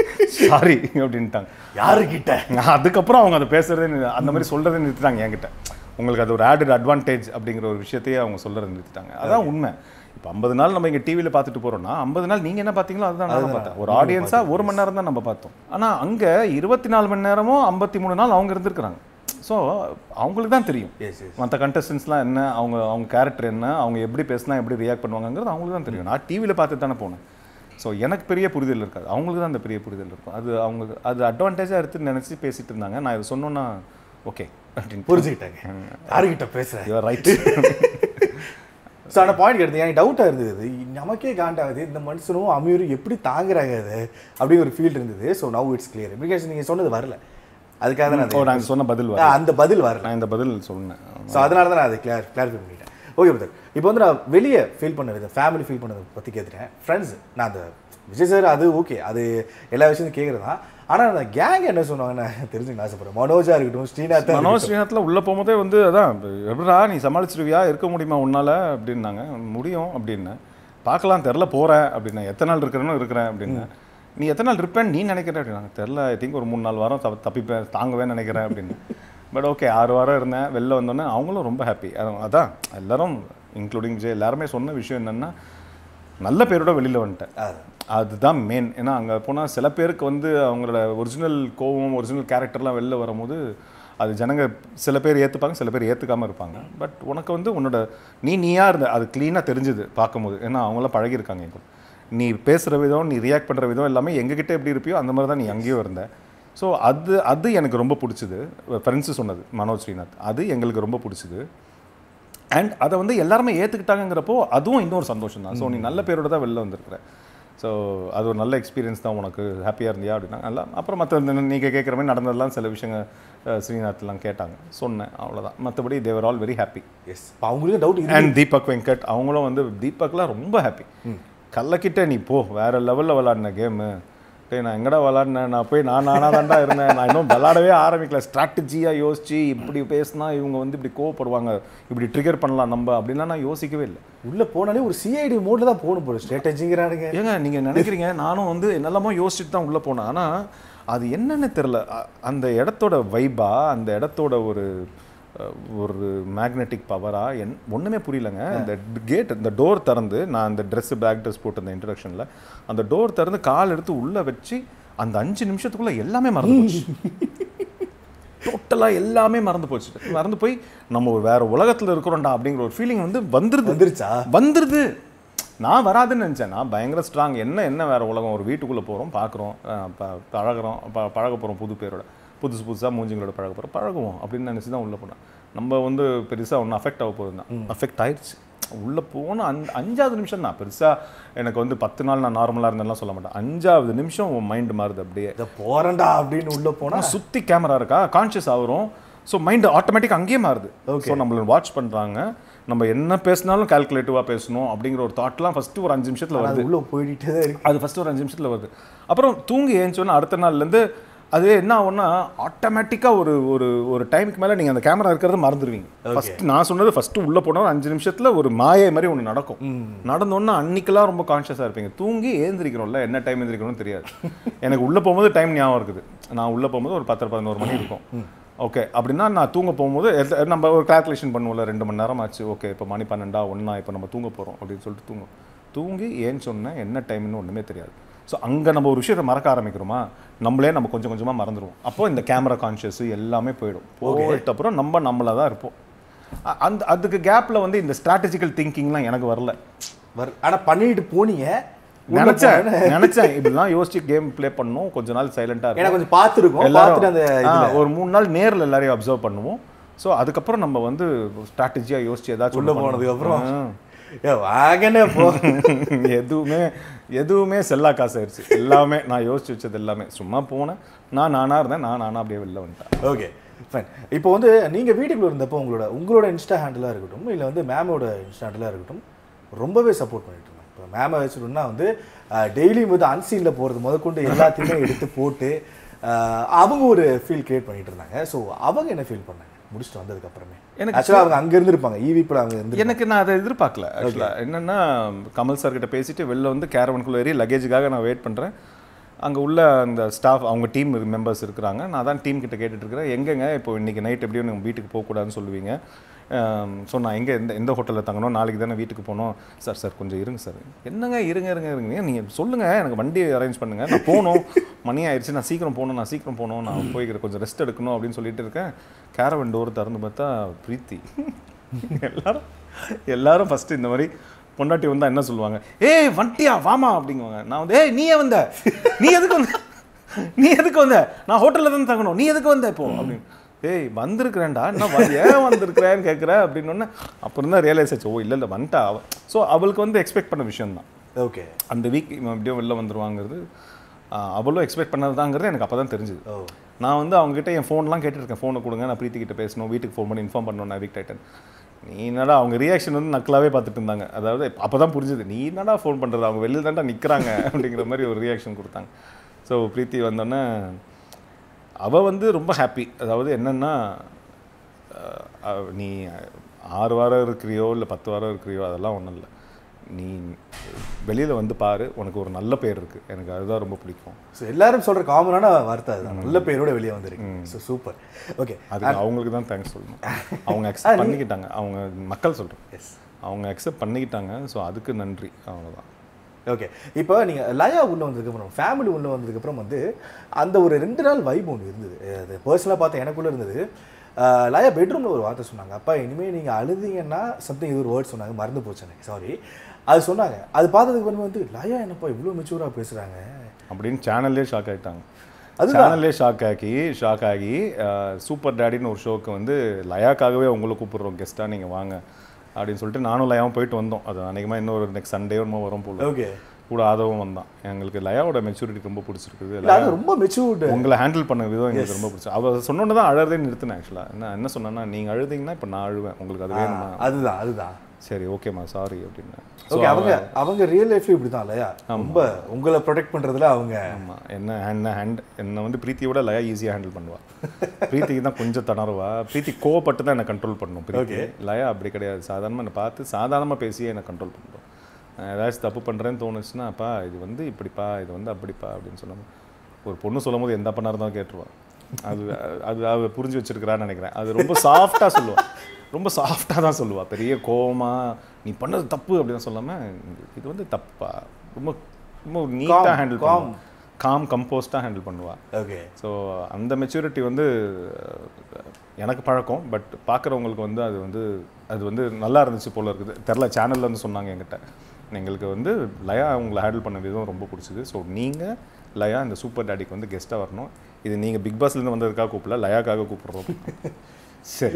சாரி அப்படின்ட்டாங்க யாருக்கிட்ட நான் அதுக்கப்புறம் அவங்க அதை பேசுறதே நிறு- அந்த மாதிரி சொல்றதே நிறுத்திட்டாங்க என்கிட்ட உங்களுக்கு அது ஒரு ஆடட் அட்வான்டேஜ் அப்படிங்கிற ஒரு விஷயத்தையே அவங்க சொல்றதை நிறுத்திட்டாங்க அதான் உண்மை இப்போ ஐம்பது நாள் நம்ம இங்கே டிவியில் பார்த்துட்டு போறோம்னா ஐம்பது நாள் நீங்கள் என்ன பார்த்தீங்களோ அதுதான் நான் பார்த்தேன் ஒரு ஆடியன்ஸாக ஒரு மணி நேரம் தான் நம்ம பார்த்தோம் ஆனால் அங்கே இருபத்தி நாலு மணி நேரமும் ஐம்பத்தி மூணு நாள் அவங்க இருந்திருக்கிறாங்க ஸோ அவங்களுக்கு தான் தெரியும் எஸ் எஸ் மற்ற கண்டஸ்டன்ஸ்லாம் என்ன அவங்க அவங்க கேரக்டர் என்ன அவங்க எப்படி பேசினா எப்படி ரியாக்ட் பண்ணுவாங்கங்கிறது அவங்களுக்கு தான் தெரியும் நான் டிவியில் பார்த்து தானே போனேன் ஸோ எனக்கு பெரிய புரிதல் இருக்காது அவங்களுக்கு தான் அந்த பெரிய புரிதல் இருக்கும் அது அவங்க அது அட்வான்டேஜாக எடுத்து நினச்சி பேசிட்டு இருந்தாங்க நான் இதை சொன்னோன்னா ஓகே அப்படின்னு புரிஞ்சுக்கிட்டாங்க யாருக்கிட்ட பேசுறேன் யூஆர் ரைட் ஸோ அந்த பாயிண்ட் எடுத்து எனக்கு டவுட்டாக இருந்தது நமக்கே காண்டாகுது இந்த மனுஷனும் அமீரும் எப்படி தாங்குறாங்க அது அப்படிங்கிற ஒரு ஃபீல் இருந்தது so now it's clear because நீங்கள் சொன்னது வரல அதுக்காக தான் நான் ஓ அதை- நாங்கள் சொன்ன பதில் ஆ, வர அந்த பதில் வரல நான் இந்த பதில் சொன்னேன் ஸோ அதனால தான் நான் அதை கிளியர் கிளாரிஃபை பண்ணிட்டேன் ஓகே பிரதர் இப்போ வந்து நான் வெளியே ஃபீல் பண்ணது ஃபேமிலி ஃபீல் பண்ணதை பற்றி கேட்டுட்டேன் ஃப்ரெண்ட்ஸ் நான் அந்த விஜய் சார் அது ஓகே அது எல்லா விஷயத்தையும் கேட்குறது தான் ஆனால் அந்த கேங் என்ன சொன்னாங்கன்னு நான் தெரிஞ்சுக்க ஆசைப்படுறேன் மனோஜா இருக்கட்டும் ஸ்ரீநாத் மனோஜ் ஸ்ரீநாத்தில் உள்ளே போகும்போதே வந்து அதான் எப்படிடா நீ சமாளிச்சிருவியா இருக்க முடியுமா உன்னால அப்படின்னாங்க முடியும் அப்படின்னு பார்க்கலாம் தெரில போகிறேன் அப்படின்னா எத்தனை நாள் இருக்கிறேன்னு இருக்கிறேன் அப்படின்னு நீ எத்தனை நாள் இருப்பேன்னு நீ நினைக்கிற அப்படின்னாங்க தெரில ஐ திங்க் ஒரு மூணு நாலு வாரம் தப்ப- தப்பிப்பேன் தாங்குவேன்னு நினைக்கிறேன் அப்படின்னு பட் ஓகே ஆறு வாரம் இருந்தேன் வெளில வந்தோடனே அவங்களும் ரொம்ப ஹாப்பி அதான் எல்லாரும் இன்க்ளூடிங் ஜே எல்லாருமே சொன்ன விஷயம் என்னென்னா நல்ல பேரோட வெளியில் வந்துட்டேன் அதுதான் மெயின் ஏன்னா அங்கே போனால் சில பேருக்கு வந்து அவங்களோட ஒரிஜினல் கோவம் ஒரிஜினல் கேரக்டர்லாம் வெளில வரும்போது அது ஜனங்க சில பேர் ஏற்றுப்பாங்க சில பேர் ஏற்றுக்காமல் இருப்பாங்க பட் உனக்கு வந்து உன்னோட நீ நீயா இருந்த அது க்ளீனாக தெரிஞ்சுது பார்க்கும்போது ஏன்னா அவங்களாம் பழகியிருக்காங்க எங்க கூட. நீ பேசுகிற விதம் நீ ரியாக்ட் பண்ணுற விதம் எல்லாமே எங்ககிட்ட எப்படி இருப்பியோ அந்த மாதிரி தான் நீ அங்கேயும் இருந்த ஸோ அது அது எனக்கு ரொம்ப பிடிச்சது ஃப்ரெண்ட்ஸு சொன்னது மனோஜ் ஸ்ரீநாத் அது எங்களுக்கு ரொம்ப பிடிச்சது அண்ட் அதை வந்து எல்லாருமே ஏற்றுக்கிட்டாங்கங்கிறப்போ அதுவும் இன்னொரு சந்தோஷம் தான் ஸோ நீ நல்ல பேரோட தான் வெளில வந்திருக்கிற ஸோ அது ஒரு நல்ல எக்ஸ்பீரியன்ஸ் தான் உனக்கு ஹாப்பியாக இருந்தியா அப்படின்னா நல்லா அப்புறம் மற்ற நீங்கள் கேட்குற மாதிரி நடந்ததெல்லாம் சில விஷயங்கள் அஹ், ஸ்ரீநாத்லாம் கேட்டாங்க சொன்னேன் அவ்வளோதான் மற்றபடி they are all very happy yes அவங்களுக்கு டவுட் அண்ட் தீபக் வெங்கட் அவங்களும் வந்து தீபக்லாம் ரொம்ப ஹாப்பி கல்லக்கிட்ட நீ போ வேற லெவலில் விளாடின கேமு டேய் நான் எங்கடா விளாடினேன் நான் போய் நான் நானாக தான்டா இருந்தேன் நான் இன்னும் விளாடவே ஆரம்பிக்கல ஸ்ட்ராட்டஜியாக யோசிச்சு இப்படி பேசினா இவங்க வந்து இப்படி கோவப்படுவாங்க இப்படி ட்ரிகர் பண்ணலாம் நம்ம அப்படின்லாம் நான் யோசிக்கவே இல்லை உள்ள போனாலே ஒரு சிஐடி மோட்ல தான் போகணும் போல ஸ்ட்ராட்டஜிங்கிறானுங்க ஏங்க நீங்கள் நினைக்கிறீங்க நானும் வந்து என்னெல்லாமோ யோசிச்சுட்டு தான் உள்ளே போனேன் ஆனால் அது என்னன்னு தெரில அ- அந்த இடத்தோட வைபா அந்த இடத்தோட ஒரு அஹ், ஒரு மேக்னெட்டிக் பவரா என் ஒன்றுமே புரியலங்க இந்த கேட் இந்த டோர் திறந்து நான் அந்த ட்ரெஸ் பேக் ட்ரெஸ் போட்டு அந்த இன்ட்ரடக்ஷனில் அந்த டோர் திறந்து கால் எடுத்து உள்ளே வச்சு அந்த அஞ்சு நிமிஷத்துக்குள்ளே எல்லாமே மறந்து போச்சு டோட்டலாக எல்லாமே மறந்து போச்சு மறந்து போய் நம்ம ஒரு வேற உலகத்தில் இருக்கிறோம்டா அப்படிங்கிற ஒரு ஃபீலிங் வந்து வந்துருது வந்துருச்சா வந்துருது நான் வராதுன்னு நினச்சேன் நான் பயங்கர ஸ்ட்ராங் என்ன என்ன வேற உலகம் ஒரு வீட்டுக்குள்ளே போகிறோம் பார்க்குறோம் பழகுறோம் ப பழக போகிறோம் புது பேரோட புதுசு புதுசாக மூஞ்சிங்களோட பழக போகிறோம் பழகுவோம் அப்படின்னு நினச்சி தான் உள்ளே போனேன் நம்ம வந்து பெருசாக ஒன்றும் அஃபெக்ட் ஆக போகுது தான் அஃபெக்ட் ஆயிடுச்சு உள்ளே போன அந் அஞ்சாவது நிமிஷம் தான் பெருசாக எனக்கு வந்து பத்து நாள் நான் நார்மலாக இருந்தேன்லாம் சொல்ல மாட்டேன் அஞ்சாவது நிமிஷம் உன் மைண்டு மாறுது அப்படியே இதை போறேன்டா அப்படின்னு உள்ள போனா ஆனால் சுற்றி கேமரா இருக்கா கான்ஷியஸ் ஆகுறோம் ஸோ மைண்ட் ஆட்டோமேட்டிக் அங்கேயே மாறுது ஸோ நம்மள வாட்ச் பண்ணுறாங்க நம்ம என்ன பேசினாலும் கால்குலேட்டிவாக பேசணும் அப்படிங்கிற ஒரு தாட்லாம் ஃபஸ்ட்டு ஒரு அஞ்சு நிமிஷத்தில் வருது அது உள்ள போயிட்டே தான் இருக்கு அது ஃபஸ்ட்டு ஒரு அஞ்சு நிமிஷத்தில் வருது அப்புறம் தூங்கி ஏஞ்சோன்னா அடுத்த நாள்லேருந்து அது என்ன ஆகும்னா ஆட்டோமேட்டிக்காக ஒரு ஒரு ஒரு டைமுக்கு மேலே நீங்கள் அந்த கேமரா இருக்கிறத மறந்துடுவீங்க ஃபஸ்ட்டு நான் சொன்னது ஃபஸ்ட்டு உள்ளே போனால் அஞ்சு நிமிஷத்தில் ஒரு மாயை மாதிரி ஒன்று நடக்கும் நடந்தோன்னா அன்னைக்கெல்லாம் ரொம்ப கான்ஷியஸாக இருப்பீங்க தூங்கி ஏந்திரிக்கிறோம்ல என்ன டைம் எழுந்திரிக்கணும்னு தெரியாது எனக்கு உள்ளே போகும்போது டைம் ஞாபகம் இருக்குது நான் உள்ளே போகும்போது ஒரு பத்தரை பதினோரு மணி இருக்கும் ஓகே அப்படின்னா நான் தூங்க போகும்போது எத்த- நம்ம ஒரு கால்குலேஷன் பண்ணுவோம்ல ரெண்டு மணி நேரம் ஆச்சு ஓகே இப்போ மணி பன்னெண்டா ஒன்றா இப்போ நம்ம தூங்க போகிறோம் அப்படின்னு சொல்லிட்டு தூங்கும் தூங்கி ஏன்னு சொன்னேன் என்ன டைம்னு ஒன்றுமே தெரியாது ஸோ அங்கே நம்ம ஒரு விஷயத்தை மறக்க ஆரம்பிக்கிறோமா நம்மளே நம்ம கொஞ்சம் கொஞ்சமாக மறந்துடுவோம் அப்போ இந்த கேமரா கான்ஷியஸ் எல்லாமே போயிடும் போயிட்ட அப்புறம் நம்ம நம்மளா தான் இருப்போம் அ- அந்த அதுக்கு கேப்பில் வந்து இந்த ஸ்ட்ராட்டஜிக்கல் திங்கிங்லாம் எனக்கு வரல வர் ஆனா பண்ணிட்டு போனீங்க உள்ள நினச்சேன் போனேன்னு- நினச்சேன் இப்படிலாம் யோசிச்சு கேம் ப்ளே பண்ணணும் கொஞ்ச நாள் சைலண்ட்டாக ஏன்னா கொஞ்சம் பார்த்துருக்கோம் பார்த்துட்டு அந்த எல்லாரும் ஆ, ஒரு மூணு நாள் நேர்ல எல்லாரையும் அப்சர்வ் பண்ணுவோம் ஸோ அதுக்கப்புறம் நம்ம வந்து ஸ்ட்ராட்டஜியா யோசிச்சு ஏதாச்சும் உள்ள ஒண்ணு போனதுக்கு அப்புறம் பண்ணணும். ஏ வாங்கண்ணே போ ஆ. எதுவுமே எதுவுமே செல்லா காசு ஆயிடுச்சு எல்லாமே நான் யோசிச்சு வச்சது எல்லாமே சும்மா போனேன் நான் நானா இருந்தேன் நான் நானா அப்படியே வெளில வந்துட்டேன் ஓகே ஃபைன் இப்போ வந்து நீங்க வீட்டுக்குள்ள இருந்தப்போ உங்களோட உங்களோட இன்ஸ்டா ஹேண்டிலாக இருக்கட்டும் இல்லை வந்து மேமோட இன்ஸ்டா ஹேண்டிலாக இருக்கட்டும் ரொம்பவே சப்போர்ட் பண்ணிட்டு இருந்தாங்க இப்போ மேமை வச்சுட்டோம்னா வந்து டெய்லியும் வந்து அன்சீனில் போகிறது முதற்கொண்டு எல்லாத்தையுமே எடுத்து போட்டு அஹ், அவங்க ஒரு ஃபீல் கிரியேட் பண்ணிட்டு இருந்தாங்க ஸோ அவங்க என்ன ஃபீல் பண்ணாங்க முடிச்சுட்டு வந்ததுக்கு அப்புறமே எனக்கு ஆக்சுவலாக அவங்க அங்கே இருந்திருப்பாங்க ஈவிப்பில் அவங்க இருந்து எனக்கு நான் அதை எதிர்பார்க்கல ஆக்சுவலாக என்னன்னா கமல் சார் கிட்ட பேசிட்டு வெளில வந்து கேரவனுக்குள்ள ஏறி லக்கேஜுக்காக நான் வெயிட் பண்ணுறேன் அங்கே உள்ள அந்த ஸ்டாஃப் அவங்க டீம் மெம்பர்ஸ் இருக்கிறாங்க நான் தான் டீம் கிட்ட கேட்டுட்டு இருக்கிறேன் எங்கங்க இப்போ இன்னைக்கு நைட் எப்படியும் நீங்கள் வீட்டுக்கு போகக்கூடாதுன்னு சொல்லுவீங்க ஸோ நான் எங்கே எந்த எந்த ஹோட்டலில் தங்கணும் நாளைக்கு தானே வீட்டுக்கு போகணும் சார் சார் கொஞ்சம் இருங்க சார் என்னங்க இருங்க இருங்க இருங்க நீங்கள் சொல்லுங்கள் எனக்கு வண்டி அரேஞ்ச் பண்ணுங்கள் நான் போகணும் மணி ஆயிடுச்சு நான் சீக்கிரம் போகணும் நான் சீக்கிரம் போகணும் நான் போய்க்கிறேன் கொஞ்சம் ரெஸ்ட் எடுக்கணும் அப்படின்னு சொல்லிட்டு இருக்கேன் கேரவன் டோர் திறந்து பார்த்தா பிரீத்தி எல்லாரும் எல்லாரும் ஃபஸ்ட்டு இந்த மாதிரி பொண்டாட்டி வந்தா என்ன சொல்லுவாங்க ஏய் வண்டியா வாமா அப்படிங்குவாங்க நான் வந்து ஏய் நீயே வந்த நீ எதுக்கு வந்த நீ எதுக்கு வந்த நான் ஹோட்டலில் தான் தங்கணும் நீ எதுக்கு வந்த இப்போ அப்படின்னு ஏய் வந்திருக்கிறேன்டா என்ன வ- ஏன் வந்திருக்கிறேன்னு கேட்குற அப்படின்னு அப்புறம் தான் ரியலைஸ் ஆச்சு ஓ இல்லை இல்லை வந்துட்டா அவ ஸோ அவளுக்கு வந்து எக்ஸ்பெக்ட் பண்ண விஷயம் தான் ஓகே அந்த வீக் இவன் எப்படியோ வெளில வந்துருவாங்கிறது ஆஹ், அவளும் எக்ஸ்பெக்ட் பண்ணதுதாங்கிறது எனக்கு அப்போ தான் தெரிஞ்சுது ஓ நான் வந்து அவங்ககிட்ட என் ஃபோன்லாம் கேட்டிருக்கேன் ஃபோனை கொடுங்க நான் பிரீத்தி கிட்ட பேசணும் வீட்டுக்கு ஃபோன் பண்ணி இன்ஃபார்ம் பண்ணணும் நான் வீக் டைட்டன் நீ என்னடா அவங்க ரியாக்ஷன் வந்து நக்கலாவே பார்த்துட்டு இருந்தாங்க அதாவது அப்போ தான் புரிஞ்சுது நீ என்னடா ஃபோன் பண்ணுறது அவங்க வெளியில் தான்டா நிற்கிறாங்க அப்படிங்கிற மாதிரி ஒரு ரியாக்ஷன் கொடுத்தாங்க ஸோ பிரீத்தி வந்தோடனே அவள் வந்து ரொம்ப ஹாப்பி அதாவது என்னென்னா நீ ஆறு வாரம் இருக்கிறியோ இல்லை பத்து வாரம் இருக்கிறியோ அதெல்லாம் ஒன்றும் இல்லை நீ வெளியில் வந்து பாரு உனக்கு ஒரு நல்ல பேர் இருக்குது எனக்கு அதுதான் ரொம்ப பிடிக்கும் ஸோ எல்லாரும் சொல்ற காமனான வார்த்தை அதுதான் நல்ல பேரோட வெளியே வந்திருக்கு ஸோ சூப்பர் ஓகே அதுக்கு அவங்களுக்கு தான் தேங்க்ஸ் சொல்லணும் அவங்க அக்செப்ட் பண்ணிக்கிட்டாங்க அவங்க மக்கள் சொல்கிறேன் அவங்க அக்செப்ட் பண்ணிக்கிட்டாங்க ஸோ அதுக்கு நன்றி அவ்வளோதான் ஓகே இப்போ நீங்கள் லயா உள்ள வந்ததுக்கப்புறம் ஃபேமிலி உள்ள வந்ததுக்கப்புறம் வந்து அந்த ஒரு ரெண்டு நாள் வைப் ஒன்று இருந்தது அது பர்சனலாக பார்த்தா எனக்குள்ளே இருந்தது அஹ், லயா பெட்ரூமில் ஒரு வார்த்தை சொன்னாங்க அப்பா இனிமேல் நீங்கள் அழுதீங்கன்னா சம்திங் இது ஒரு வேர்ட் சொன்னாங்க மறந்து போச்சு எனக்கு சாரி அது சொன்னாங்க அது பார்த்ததுக்கு அப்புறம் வந்து லயா என்னப்பா இவ்வளோ மெச்சூராக பேசுகிறாங்க அப்படின்னு சேனல்லே ஷாக் ஆகிட்டாங்க அதுதான். சேனல்லே ஷாக் ஆகி ஷாக் ஆகி சூப்பர் டேடின்னு ஒரு ஷோக்கு வந்து லயாக்காகவே உங்களை கூப்பிடுறோம் கெஸ்ட்டாக நீங்கள் வாங்க அப்படின்னு சொல்லிட்டு நானும் லயாவும் போயிட்டு வந்தோம் அது அன்றைக்குமா இன்னொரு நெக்ஸ்ட் சண்டே ஒன்று வரும் போல ஓகே கூட ஆதவும் வந்தான் எங்களுக்கு லயாவோட மெச்சூரிட்டி ரொம்ப பிடிச்சிருக்குது இல்லை அது ரொம்ப மெச்சூர்டு உங்களை ஹேண்டில் பண்ண விதம் எங்களுக்கு ரொம்ப பிடிச்சி அவ சொன்னோன்னு தான் அழறதே நிறுத்தினேன் ஆக்சுவலாக என்ன என்ன சொன்னேன்னா நீங்கள் அழுதீங்கன்னா இப்போ நான் அழுவேன் உங்களுக்கு அது வேணுமா அதுதான் அதுதான் சரி ஓகேம்மா சாரி அப்படின்னு ஓகே அவங்க அவங்க ரியல் லைஃப்ல இப்படி தான் இல்லையா ரொம்ப உங்களை ப்ரொடெக்ட் பண்றதுல அவங்க ஆமாம் என்ன என்ன ஹேண்ட் என்னை வந்து பிரீத்தியோட லயா ஈஸியாக ஹேண்டில் பண்ணுவா பிரீத்திக்கு தான் கொஞ்சம் திணறுவா பிரீத்தி கோவப்பட்டு தான் என்னை கண்ட்ரோல் பண்ணும் பிரீத்தி லயா அப்படி கிடையாது சாதாரணமாக என்னை பார்த்து சாதாரணமாக பேசியே என்னை கண்ட்ரோல் பண்ணுறோம் ஏதாச்சும் தப்பு பண்ணுறேன்னு தோணுச்சுன்னா அப்பா இது வந்து இப்படிப்பா இது வந்து அப்படிப்பா அப்படின்னு சொன்னோம் ஒரு பொண்ணு சொல்லும் போது எந்த பண்ணா இருந்தாலும் கேட்டுருவா அது அது அவ புரிஞ்சு வச்சிருக்கிறான்னு நினைக்கிறேன் அது ரொம்ப சாஃப்டாக சொல்லுவா ரொம்ப சாஃப்டாக தான் சொல்லுவா பெரிய கோவமா நீ பண்ணது தப்பு அப்படின்னு சொல்லாமல் இது வந்து தப்பா ரொம்ப ரொம்ப நீட்டாக ஹேண்டில் calm. பண்ணுவா காம் கம்போஸ்டாக ஹேண்டில் பண்ணுவா ஓகே ஸோ அந்த மெச்சூரிட்டி வந்து அஹ், எனக்கு பழக்கம் பட் பார்க்குறவங்களுக்கு வந்து அது வந்து அது வந்து நல்லா இருந்துச்சு போல இருக்குது தெரில சேனல்ல இருந்து சொன்னாங்க என்கிட்ட எங்களுக்கு வந்து லயா உங்களை ஹேண்டில் பண்ண விதம் ரொம்ப பிடிச்சது ஸோ நீங்கள் லயா இந்த சூப்பர் டேடிக்கு வந்து கெஸ்ட்டாக வரணும் இது நீங்கள் பிக் பாஸ்லேருந்து வந்ததுக்காக கூப்பிடல லயாக்காக கூப்பிடுறோம் சரி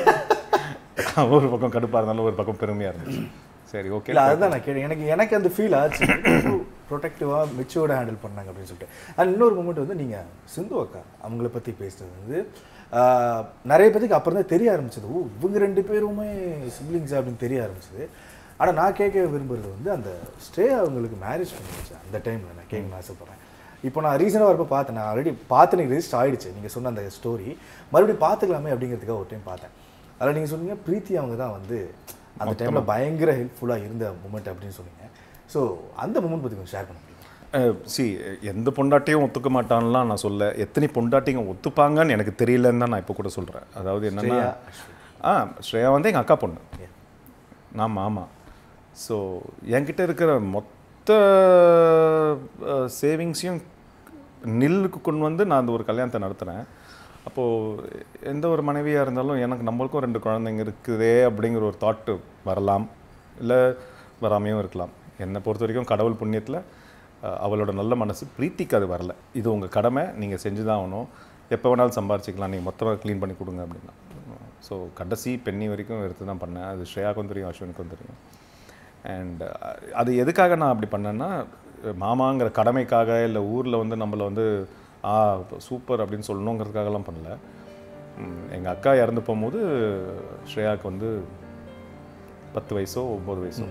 ஒரு பக்கம் கடுப்பாக இருந்தாலும் ஒரு பக்கம் பெருமையாக இருந்துச்சு சரி ஓகே இல்ல அதுதான் நான் கேட்டேன் எனக்கு எனக்கு அந்த ஃபீல் ஆச்சு ப்ரொடெக்டிவாக மெச்சூர்டாக ஹேண்டில் பண்ணாங்க அப்படின்னு சொல்லிட்டு அண்ட் இன்னொரு மூமெண்ட் வந்து நீங்கள் சிந்து அக்கா அவங்கள பற்றி பேசுனது வந்து ஆஹ், நிறைய பேருக்கு அப்புறம் தான் தெரிய ஆரம்பிச்சது ஓ இவங்க ரெண்டு பேருமே சிப்ளிங்ஸ் அப்படின்னு தெரிய ஆரம்பிச்சது ஆனால் நான் கேட்க விரும்புறது வந்து அந்த ஸ்டே அவங்களுக்கு மேரேஜ் பண்ணி வச்சேன் அந்த டைமில் நான் கேட்கணும்னு ஆசைப்பட்றேன் இப்போ நான் ரீசனாக வரப்போ பார்த்தேன் நான் ஆல்ரெடி பார்த்து எனக்கு ரெஜிஸ்டர் ஆயிடுச்சு நீங்கள் சொன்ன அந்த ஸ்டோரி மறுபடியும் பார்த்துக்கலாமே அப்படிங்கிறதுக்காக ஒரு டைம் பார்த்தேன் அதில் நீங்கள் சொன்னீங்க பிரீத்தி அவங்க தான் வந்து அந்த டைமில் பயங்கர ஹெல்ப்ஃபுல்லாக இருந்த மூமெண்ட் அப்படின்னு சொன்னீங்க ஸோ அந்த மூமெண்ட் பற்றி கொஞ்சம் ஷேர் பண்ண முடியும் சி எந்த பொண்டாட்டியும் ஒத்துக்க மாட்டான்லாம் நான் சொல்ல எத்தனை பொண்டாட்டிங்க ஒத்துப்பாங்கன்னு எனக்கு தெரியலன்னு தான் நான் இப்போ கூட சொல்கிறேன் அதாவது என்னன்னா ஆ ஸ்ரேயா வந்து எங்கள் அக்கா பொண்ணு நான் மாமா ஸோ என்கிட்ட இருக்கிற மொத்த சேவிங்ஸையும் நில்லுக்கு கொண்டு வந்து நான் அந்த ஒரு கல்யாணத்தை நடத்துகிறேன் அப்போது எந்த ஒரு மனைவியாக இருந்தாலும் எனக்கு நம்மளுக்கும் ரெண்டு குழந்தைங்க இருக்குதே அப்படிங்கிற ஒரு தாட்டு வரலாம் இல்லை வராமையும் இருக்கலாம் என்னை பொறுத்த வரைக்கும் கடவுள் புண்ணியத்தில் அஹ், அவளோட நல்ல மனசு பிரீத்திக்கு அது வரல இது உங்கள் கடமை நீங்கள் செஞ்சு தான் ஆகணும் எப்போ வேணாலும் சம்பாரிச்சிக்கலாம் நீங்கள் மொத்தமாக க்ளீன் பண்ணி கொடுங்க அப்படின்னா ஸோ கடைசி பெண்ணி வரைக்கும் எடுத்து தான் பண்ணேன் அது ஸ்ரேயாவுக்கும் தெரியும் அஸ்வினுக்கும் தெரியும் அண்ட் அது எதுக்காக நான் அப்படி பண்ணேன்னா மாமாங்கிற கடமைக்காக இல்லை ஊரில் வந்து நம்மளை வந்து ஆ சூப்பர் அப்படின்னு சொல்லணுங்கிறதுக்காகலாம் பண்ணல எங்கள் அக்கா இறந்து போகும்போது ஸ்ரேயாவுக்கு வந்து பத்து வயசோ ஒம்பது வயசோ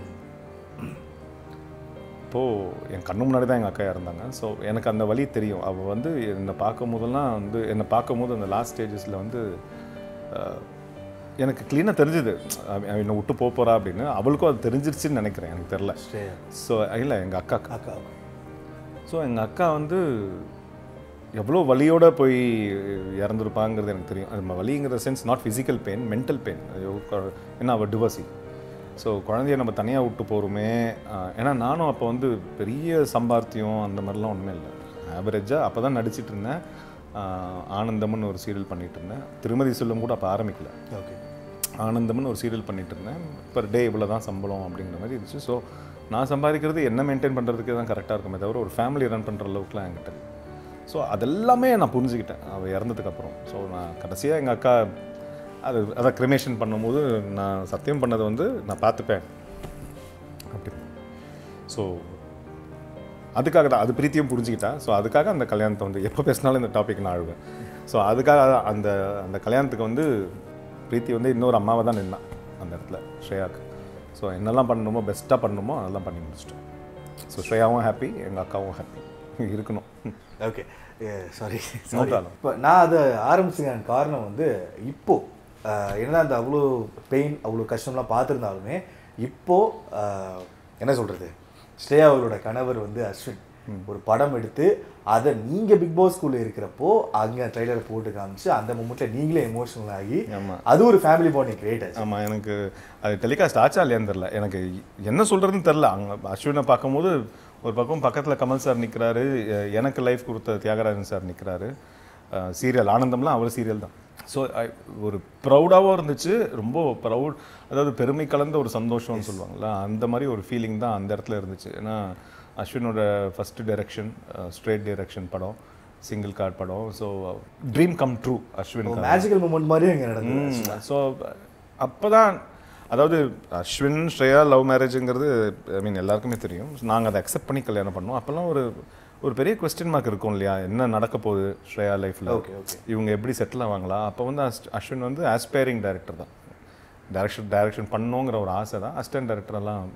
அப்போது என் கண்ணு முன்னாடி தான் எங்கள் அக்கா இறந்தாங்க ஸோ எனக்கு அந்த வழி தெரியும் அவள் வந்து என்னை பார்க்கும் போதெல்லாம் வந்து என்னை பார்க்கும் போது அந்த லாஸ்ட் ஸ்டேஜஸில் வந்து அஹ், எனக்கு க்ளீனாக தெரிஞ்சுது அவ- அவ என்னை விட்டு போக போகிறா அப்படின்னு அவளுக்கும் அது தெரிஞ்சிருச்சுன்னு நினைக்கிறேன் எனக்கு தெரில ஸ்ரேயா ஸோ இல்லை எங்கள் அக்காக்கு அக்கா ஸோ எங்கள் அக்கா வந்து எவ்வளோ வலியோட போய் இறந்துருப்பாங்கிறது எனக்கு தெரியும் அது வலிங்கிற sense not physical pain mental pain ஏன்னா அவள் டிவர்சி ஸோ குழந்தைய நம்ம தனியாக விட்டு போகிறோமே ஏன்னா நானும் அப்போ வந்து பெரிய சம்பார்த்தியம் அந்த மாதிரிலாம் ஒன்றுமே இல்லை ஆவரேஜாக அப்போ தான் நடிச்சிட்டு இருந்தேன் ஆஹ், ஆனந்தம்னு ஒரு சீரியல் பண்ணிட்டு இருந்தேன் திருமதி செல்வம் கூட அப்போ ஆரம்பிக்கல ஓகே ஆனந்தம்னு ஒரு சீரியல் பண்ணிட்டு இருந்தேன் பர் டே இவ்வளோ தான் சம்பளம் அப்படிங்கிற மாதிரி இருந்துச்சு ஸோ நான் சம்பாதிக்கிறது என்ன மெயின்டைன் பண்ணுறதுக்கு தான் கரெக்டாக இருக்குமே தவிர ஒரு ஃபேமிலி ரன் பண்ணுற அளவுக்குலாம் என்கிட்ட ஸோ அதெல்லாமே நான் புரிஞ்சுக்கிட்டேன் அவள் இறந்ததுக்கப்புறம் ஸோ நான் கடைசியாக எங்கள் அக்கா அது அதை கிரிமேஷன் பண்ணும்போது நான் சத்தியம் பண்ணதை வந்து நான் பார்த்துப்பேன் அப்படி ஸோ அதுக்காக தான் அது பிரீத்தியும் புரிஞ்சுக்கிட்டா ஸோ அதுக்காக அந்த கல்யாணத்தை வந்து எப்போ பேசினாலும் இந்த டாபிக் நான் அழுவேன் ஸோ அதுக்காக அந்த அந்த கல்யாணத்துக்கு வந்து பிரீத்தி வந்து இன்னொரு அம்மாவை தான் நின்னான் அந்த இடத்துல ஸ்ரேயாவுக்கு ஸோ என்னெல்லாம் பண்ணணுமோ பெஸ்ட்டாக பண்ணணுமோ அதெல்லாம் பண்ணி முடிச்சிட்டேன் ஸோ ஸ்ரேயாவும் ஹாப்பி எங்கள் அக்காவும் ஹாப்பி இருக்கணும் ஓகே சாரி No problem. இப்போ நான் அதை ஆரம்பிச்சுக்கான காரணம் வந்து இப்போ அஹ், என்னதான் அந்த அவ்வளோ பெயின் அவ்வளோ கஷ்டம்லாம் பார்த்துருந்தாலுமே இப்போ அஹ், என்ன சொல்கிறது ஸ்ரேயா அவர்களோட கணவர் வந்து அஸ்வின் ஒரு படம் எடுத்து அதை நீங்கள் பிக் பாஸ் ஸ்கூலில் இருக்கிறப்போ அங்கே ட்ரைலரை போட்டு காமிச்சு அந்த மூமெண்ட்டில் நீங்களே எமோஷனல் ஆகி ஆமா. அது ஒரு ஃபேமிலி பாண்டிங் கிரியேட் ஆச்சு ஆமாம் எனக்கு அது டெலிகாஸ்ட் ஆச்சா இல்லையான்னு தெரில எனக்கு என்ன சொல்கிறதுன்னு தெரில அங்கே அஸ்வினை பார்க்கும்போது ஒரு பக்கம் பக்கத்தில் கமல் சார் நிற்கிறாரு எனக்கு லைஃப் கொடுத்த தியாகராஜன் சார் நிற்கிறாரு சீரியல் ஆனந்தம்லாம் அவர் சீரியல் தான் ஸோ ஒரு ப்ரௌடாகவும் இருந்துச்சு ரொம்ப ப்ரௌட் அதாவது பெருமை கலந்த ஒரு சந்தோஷம்னு சொல்லுவாங்கள்ல அந்த மாதிரி ஒரு ஃபீலிங் தான் அந்த இடத்துல இருந்துச்சு ஏன்னா அஸ்வினோட ஃபஸ்ட்டு டைரக்ஷன் ஸ்ட்ரெயிட் டைரக்ஷன் படம் சிங்கிள் கார்ட் படம் so dream come true Ashwin magical moment மாதிரியும் இங்கே நடந்தது ஸோ அப்போ தான் அதாவது அஸ்வின் ஸ்ரேயா லவ் மேரேஜுங்கிறது ஐ மீன் எல்லாருக்குமே தெரியும் நாங்கள் அதை அக்செப்ட் பண்ணி கல்யாணம் பண்ணோம் அப்போல்லாம் ஒரு ஒரு பெரிய கொஸ்டின் மார்க் இருக்கும் இல்லையா என்ன நடக்க போகுது ஸ்ரேயா லைஃப்பில் Okay, okay. இவங்க எப்படி செட்டில் ஆவாங்களா அப்போ வந்து அஸ்- அஸ்வின் வந்து ஆஸ்பைரிங் டைரக்டர் தான் டைரக்ஷன் டைரக்ஷன் பண்ணணுங்கிற ஒரு ஆசை தான் அசிஸ்டன்ட் டைரக்டரெல்லாம்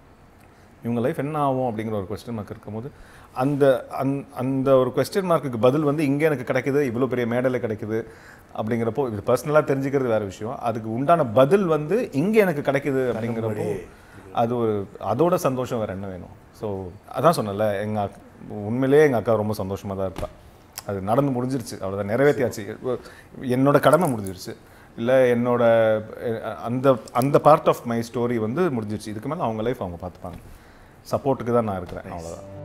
இவங்க லைஃப் என்ன ஆகும் அப்படிங்கிற ஒரு கொஸ்டின் மார்க் இருக்கும்போது அந்த அந் அந்த ஒரு கொஸ்டின் மார்க்குக்கு பதில் வந்து இங்கே எனக்கு கிடைக்குது இவ்வளோ பெரிய மேடையில் கிடைக்குது அப்படிங்கிறப்போ இது பர்சனலாக தெரிஞ்சுக்கிறது வேறு விஷயம் அதுக்கு உண்டான பதில் வந்து இங்கே எனக்கு கிடைக்குது அப்படிங்கிறப்போ அது ஒரு அதோட சந்தோஷம் வேறு என்ன வேணும் ஸோ அதான் சொன்னல எங்கள் அக் உண்மையிலேயே எங்கள் அக்கா ரொம்ப சந்தோஷமாக தான் இருப்பா அது நடந்து முடிஞ்சிருச்சு அவ்வளோதான் நிறைவேற்றியாச்சு என்னோட கடமை முடிஞ்சிருச்சு இல்லை என்னோட அஹ், அந்த அந்த பார்ட் ஆஃப் மை ஸ்டோரி வந்து முடிஞ்சிருச்சு இதுக்கு மேலே அவங்க லைஃப் அவங்க பார்த்துப்பாங்க சப்போர்ட்டுக்கு தான் நான் இருக்கிறேன் அவ்வளோதான்